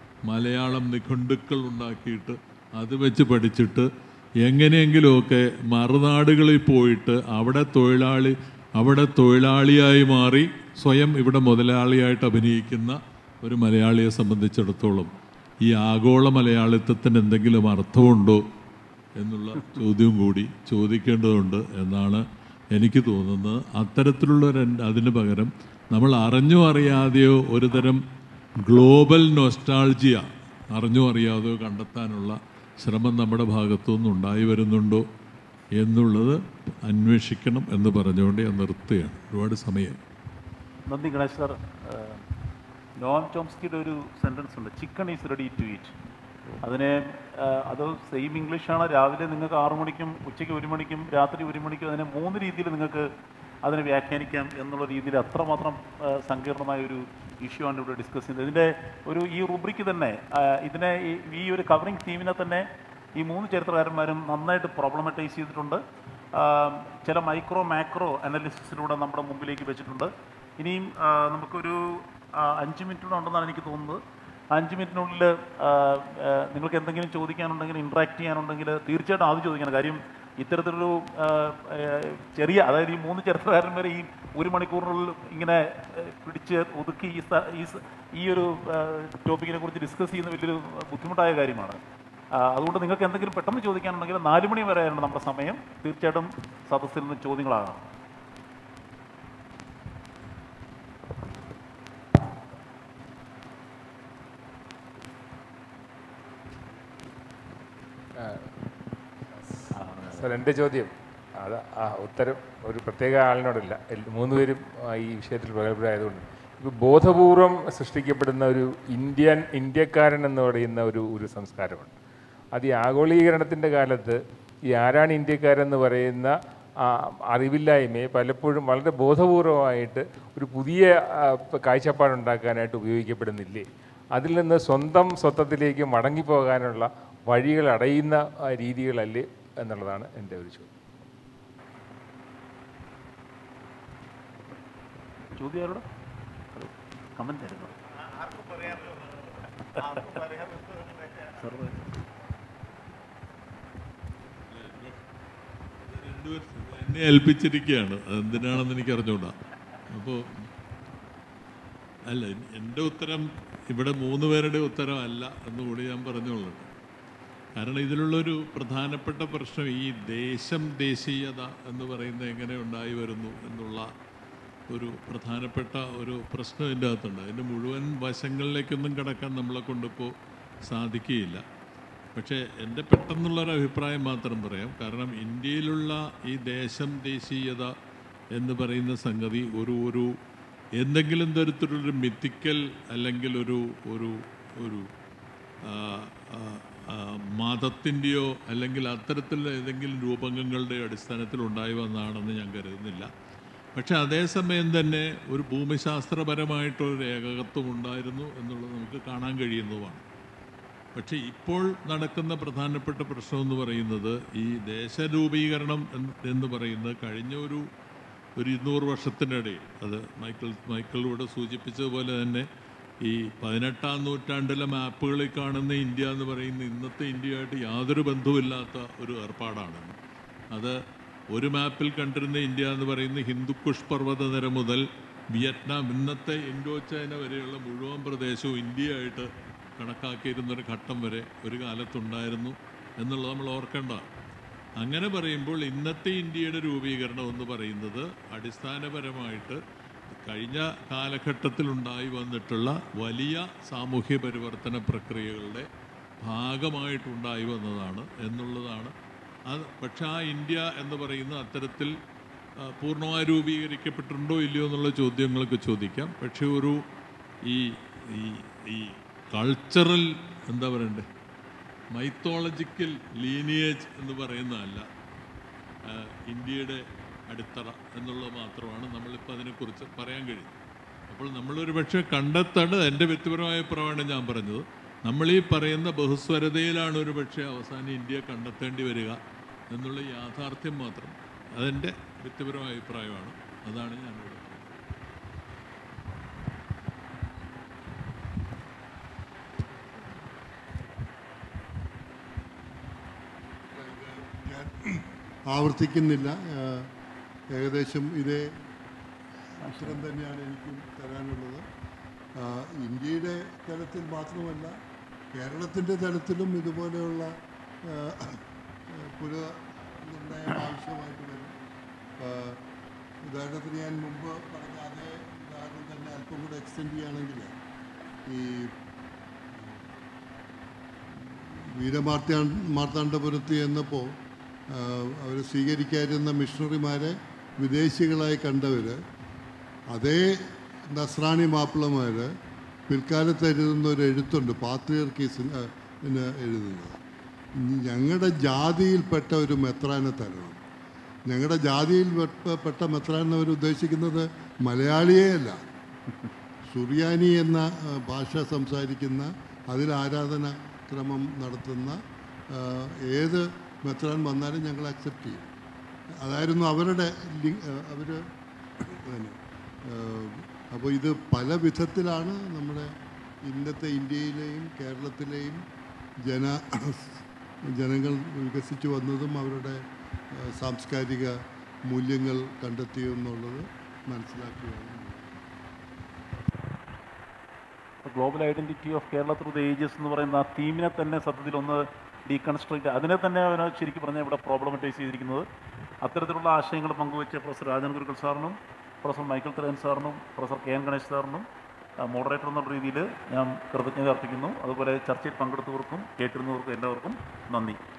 മലയാളം നിഘണ്ടുക്കൾ ഉണ്ടാക്കിയിട്ട് അത് വെച്ച് പഠിച്ചിട്ട് എങ്ങനെയെങ്കിലുമൊക്കെ മറുനാടുകളിൽ പോയിട്ട് അവിടെ തൊഴിലാളി അവിടെ തൊഴിലാളിയായി മാറി സ്വയം ഇവിടെ മുതലാളിയായിട്ട് അഭിനയിക്കുന്ന ഒരു മലയാളിയെ സംബന്ധിച്ചിടത്തോളം ഈ ആഗോള മലയാളിത്വത്തിന് എന്തെങ്കിലും അർത്ഥമുണ്ടോ എന്നുള്ള ചോദ്യവും കൂടി ചോദിക്കേണ്ടതുണ്ട് എന്നാണ് എനിക്ക് തോന്നുന്നത് അത്തരത്തിലുള്ള ഒരു അതിന് പകരം നമ്മൾ അറിഞ്ഞോ അറിയാതെയോ ഒരു തരം ഗ്ലോബൽ നൊസ്റ്റാൾജിയ അറിഞ്ഞോ അറിയാതെയോ കണ്ടെത്താനുള്ള ശ്രമം നമ്മുടെ ഭാഗത്തുനിന്ന് ഉണ്ടായി വരുന്നുണ്ടോ എന്നുള്ളത് അന്വേഷിക്കണം എന്ന് പറഞ്ഞുകൊണ്ട് ഞാൻ നിർത്തുകയാണ് ഒരുപാട് സമയം നന്ദി ഗണേഷ് സാർ ഏഹ്, നോം ചോംസ്കിയുടെ ഒരു സെൻറ്റൻസ് ഉണ്ട് chicken is ready to eat അതിനെ ഏഹ്, അത് സെയിം ഇംഗ്ലീഷാണ് രാവിലെ നിങ്ങൾക്ക് ആറു മണിക്കും ഉച്ചയ്ക്ക് ഒരു മണിക്കും രാത്രി ഒരു മണിക്കും അതിനെ മൂന്ന് രീതിയിൽ നിങ്ങൾക്ക് അതിനെ വ്യാഖ്യാനിക്കാം എന്നുള്ള രീതിയിൽ അത്രമാത്രം ആ, സങ്കീർണമായ ഒരു ഇഷ്യൂ ആണ് ഇവിടെ ഡിസ്കസ് ചെയ്യുന്നത് ഇതിൻ്റെ ഒരു ഈ റുബ്രിക്ക് തന്നെ ആ, ഇതിനെ ഈ- ഈ ഒരു കവറിംഗ് തീമിനെ തന്നെ ഈ മൂന്ന് ചരിത്രകാരന്മാരും നന്നായിട്ട് പ്രോബ്ലമറ്റൈസ് ചെയ്തിട്ടുണ്ട് ആ, ചില മൈക്രോ മാക്രോ അനാലിസിസിലൂടെ നമ്മുടെ മുമ്പിലേക്ക് വെച്ചിട്ടുണ്ട് ഇനിയും ആ, നമുക്കൊരു ആ, അഞ്ച് മിനിറ്റ് കൂടെ ഉണ്ടെന്നാണ് എനിക്ക് തോന്നുന്നത് അഞ്ച് മിനിറ്റിനുള്ളിൽ ആ, ആ, നിങ്ങൾക്ക് എന്തെങ്കിലും ചോദിക്കാനുണ്ടെങ്കിൽ ഇൻട്രാക്ട് ചെയ്യാനുണ്ടെങ്കിൽ തീർച്ചയായിട്ടും ആദ്യം ചോദിക്കണം കാര്യം ഇത്തരത്തിലൊരു ആ, ആ, ചെറിയ അതായത് ഈ മൂന്ന് ചരിത്രകാരന്മാരെ ഈ ഒരു മണിക്കൂറിനുള്ളിൽ ഇങ്ങനെ ആ, പിടിച്ച് ഒതുക്കി ഈ സ- ഈ സ- ഈ ഒരു ടോപ്പിക്കിനെ കുറിച്ച് ഡിസ്കസ് ചെയ്യുന്ന വലിയൊരു ബുദ്ധിമുട്ടായ കാര്യമാണ് ആ, അതുകൊണ്ട് നിങ്ങൾക്ക് എന്തെങ്കിലും പെട്ടെന്ന് ചോദിക്കാനുണ്ടെങ്കിൽ നാല് മണി വരെയാണ് നമ്മുടെ സമയം തീർച്ചയായിട്ടും സദസ്സിൽ നിന്ന് ചോദ്യങ്ങളാകാം സാർ എൻ്റെ ചോദ്യം അത് ആ ഉത്തരം ഒരു പ്രത്യേക ആളിനോടല്ല എൽ- മൂന്നുപേരും ആ, ഈ വിഷയത്തിൽ പ്രഗത്ഭരായതുകൊണ്ട് ഇപ്പോൾ ബോധപൂർവം സൃഷ്ടിക്കപ്പെടുന്ന ഒരു ഇന്ത്യൻ ഇന്ത്യക്കാരൻ എന്ന് പറയുന്ന ഒരു ഒരു സംസ്കാരമുണ്ട് അത് ഈ ആഗോളീകരണത്തിൻ്റെ കാലത്ത് ഈ ആരാണ് ഇന്ത്യക്കാരെന്ന് പറയുന്ന ആ, അറിവില്ലായ്മയെ പലപ്പോഴും വളരെ ബോധപൂർവമായിട്ട് ഒരു പുതിയ ആ, പ- കാഴ്ചപ്പാടുണ്ടാക്കാനായിട്ട് ഉപയോഗിക്കപ്പെടുന്നില്ലേ അതിൽ നിന്ന് സ്വന്തം സ്വത്വത്തിലേക്ക് മടങ്ങിപ്പോകാനുള്ള വഴികൾ അടയുന്ന ആ, രീതികളല്ലേ എന്നുള്ളതാണ് എൻ്റെ ഒരു ചോദ്യം ചോദ്യം ആരോട് കമന്റ് ആയിരുന്നു എന്നെ ഏൽപ്പിച്ചിരിക്കുകയാണ് എന്തിനാണെന്ന് എനിക്ക് അറിഞ്ഞൂടാ അപ്പോൾ അല്ല എൻ്റെ ഉത്തരം ഇവിടെ മൂന്ന് പേരുടെ ഉത്തരം അല്ല എന്നുകൂടി ഞാൻ പറഞ്ഞോളൂ കാരണം ഇതിലുള്ളൊരു പ്രധാനപ്പെട്ട പ്രശ്നം ഈ ദേശം ദേശീയത എന്ന് പറയുന്നത് എങ്ങനെ ഉണ്ടായി വരുന്നു എന്നുള്ള ഒരു പ്രധാനപ്പെട്ട ഒരു പ്രശ്നം ഇതിൻ്റെ അകത്തുണ്ട് അതിൻ്റെ മുഴുവൻ വശങ്ങളിലേക്കൊന്നും കിടക്കാൻ നമ്മളെ കൊണ്ടിപ്പോൾ സാധിക്കുകയില്ല പക്ഷേ എൻ്റെ പെട്ടെന്നുള്ളൊരു അഭിപ്രായം മാത്രം പറയാം കാരണം ഇന്ത്യയിലുള്ള ഈ ദേശം ദേശീയത എന്ന് പറയുന്ന സംഗതി ഒരു ഒരു എന്തെങ്കിലും തരത്തിലൊരു മിത്തിക്കൽ അല്ലെങ്കിൽ ഒരു ഒരു ഒരു ആ, ആ, ആ, മതത്തിൻ്റെയോ അല്ലെങ്കിൽ അത്തരത്തിലുള്ള ഏതെങ്കിലും രൂപങ്ങളുടെ അടിസ്ഥാനത്തിൽ ഉണ്ടായി വന്നതാണെന്ന് ഞാൻ കരുതുന്നില്ല പക്ഷെ അതേസമയം തന്നെ ഒരു ഭൂമിശാസ്ത്രപരമായിട്ടൊരു ഏകകത്വം ഉണ്ടായിരുന്നു എന്നുള്ളത് നമുക്ക് കാണാൻ കഴിയുന്നതുമാണ് പക്ഷേ ഇപ്പോൾ നടക്കുന്ന പ്രധാനപ്പെട്ട പ്രശ്നം എന്ന് പറയുന്നത് ഈ ദേശരൂപീകരണം എന്ന് എന്ന് പറയുന്നത് കഴിഞ്ഞ ഒരു ഒരു ഇരുന്നൂറ് വർഷത്തിനിടയിൽ അത് മൈക്കിൾ മൈക്കിളിലൂടെ സൂചിപ്പിച്ചതുപോലെ തന്നെ ഈ പതിനെട്ടാം നൂറ്റാണ്ടിലെ മാപ്പുകളിൽ കാണുന്ന ഇന്ത്യ എന്ന് പറയുന്ന ഇന്നത്തെ ഇന്ത്യയായിട്ട് യാതൊരു ബന്ധവുമില്ലാത്ത ഒരു ഏർപ്പാടാണ് അത് ഒരു മാപ്പിൽ കണ്ടിരുന്ന ഇന്ത്യ എന്ന് പറയുന്ന ഹിന്ദുക്കുഷ് പർവ്വതനിര മുതൽ വിയറ്റ്നാം ഇന്നത്തെ ഇൻഡോ ചൈന വരെയുള്ള മുഴുവൻ പ്രദേശവും ഇന്ത്യയായിട്ട് കണക്കാക്കിയിരുന്നൊരു ഘട്ടം വരെ ഒരു കാലത്തുണ്ടായിരുന്നു എന്നുള്ളത് നമ്മൾ ഓർക്കേണ്ടതാണ് അങ്ങനെ പറയുമ്പോൾ ഇന്നത്തെ ഇന്ത്യയുടെ രൂപീകരണം എന്ന് പറയുന്നത് അടിസ്ഥാനപരമായിട്ട് കഴിഞ്ഞ കാലഘട്ടത്തിലുണ്ടായി വന്നിട്ടുള്ള വലിയ സാമൂഹ്യ പരിവർത്തന പ്രക്രിയകളുടെ ഭാഗമായിട്ടുണ്ടായി വന്നതാണ് എന്നുള്ളതാണ് അത് പക്ഷെ ആ ഇന്ത്യ എന്ന് പറയുന്ന അത്തരത്തിൽ ആ, പൂർണ്ണമായി രൂപീകരിക്കപ്പെട്ടിട്ടുണ്ടോ ഇല്ലയോ എന്നുള്ള ചോദ്യങ്ങളൊക്കെ ചോദിക്കാം പക്ഷെ ഒരു ഈ ഈ ഈ കൾച്ചറൽ എന്താ പറയണ്ടേ മൈത്തോളജിക്കൽ ലീനിയേജ് എന്ന് പറയുന്നതല്ല ആ, ഇന്ത്യയുടെ അടിത്തറ എന്നുള്ളത് മാത്രമാണ് നമ്മളിപ്പോൾ അതിനെക്കുറിച്ച് പറയാൻ കഴിയുന്നത് അപ്പോൾ നമ്മളൊരു പക്ഷേ കണ്ടെത്തേണ്ടത് എൻ്റെ വ്യക്തിപരമായ അഭിപ്രായമാണ് ഞാൻ പറഞ്ഞത് നമ്മൾ ഈ പറയുന്ന ബഹുസ്വരതയിലാണ് ഒരു പക്ഷേ അവസാനം ഇന്ത്യ കണ്ടെത്തേണ്ടി വരിക എന്നുള്ള യാഥാർത്ഥ്യം മാത്രം അതെൻ്റെ വ്യക്തിപരമായ അഭിപ്രായമാണ് അതാണ് ഞാനിവിടെ പറയുന്നത് ഞാൻ ആവർത്തിക്കുന്നില്ല ആ, ഏകദേശം ഇതേ ഉത്തരം തന്നെയാണ് എനിക്കും തരാനുള്ളത് ആ, ഇന്ത്യയുടെ തലത്തിൽ മാത്രമല്ല കേരളത്തിൻ്റെ തലത്തിലും ഇതുപോലെയുള്ള ആ, പുനർനിർണയം ആവശ്യമായിട്ട് വരും ആ, ഉദാഹരണത്തിന് ഞാൻ മുമ്പ് പറഞ്ഞ അതേ ഉദാഹരണം തന്നെ അല്പം കൂടെ എക്സ്റ്റെൻഡ് ചെയ്യുകയാണെങ്കിൽ ഈ വീരമാർത്താ മാർത്താണ്ഡപുരത്ത് ചെന്നപ്പോൾ അവർ സ്വീകരിക്കാതിരുന്ന മിഷണറിമാരെ വിദേശികളായി കണ്ടവർ അതേ നസ്രാണി മാപ്പിളമാർ പിൽക്കാലത്ത് എഴുതുന്ന ഒരു എഴുത്തുണ്ട് പാത്രിയർക്കീസിന് എഴുതുന്നത് ഞങ്ങളുടെ ജാതിയിൽപ്പെട്ട ഒരു മെത്രാനെ തരണം ഞങ്ങളുടെ ജാതിയിൽ പെട്ട- പെട്ട മെത്രാൻ എന്നവർ ഉദ്ദേശിക്കുന്നത് മലയാളിയേ അല്ല സുറിയാനി എന്ന ആ, ഭാഷ സംസാരിക്കുന്ന അതിൽ ആരാധന ക്രമം നടത്തുന്ന ആ, ഏത് മെത്രാൻ വന്നാലും ഞങ്ങൾ അക്സെപ്റ്റ് ചെയ്യും അതായിരുന്നു അവരുടെ അവർ അപ്പോൾ ഇത് പല വിധത്തിലാണ് നമ്മുടെ ഇന്നത്തെ ഇന്ത്യയിലെയും കേരളത്തിലെയും ജന ജനങ്ങൾ വികസിച്ചു വന്നതും അവരുടെ ആ, സാംസ്കാരിക മൂല്യങ്ങൾ കണ്ടെത്തിയെന്നുള്ളത് മനസ്സിലാക്കുകയാണ് global identity of Kerala through the ages എന്ന് പറയുന്ന ആ തീമിനെ തന്നെ സത്യത്തിൽ ഒന്ന് ഡീകൺസ്ട്രക്ട് അതിനെ തന്നെ അവന് ശരിക്കും പറഞ്ഞാൽ ഇവിടെ പ്രോബ്ലമറ്റൈസ് ചെയ്തിരിക്കുന്നത് അത്തരത്തിലുള്ള ആശയങ്ങൾ പങ്കുവെച്ച പ്രൊഫസർ രാജൻ ഗുരുക്കൾ സാറിനും പ്രൊഫസർ മൈക്കിൾ തരൻ സാറിനും പ്രൊഫസർ കെ എൻ ഗണേഷ് സാറിനും മോഡറേറ്റർ എന്നുള്ള രീതിയിൽ ഞാൻ കൃതജ്ഞത അർപ്പിക്കുന്നു അതുപോലെ ചർച്ചയിൽ പങ്കെടുത്തവർക്കും കേട്ടിരുന്നവർക്കും എല്ലാവർക്കും നന്ദി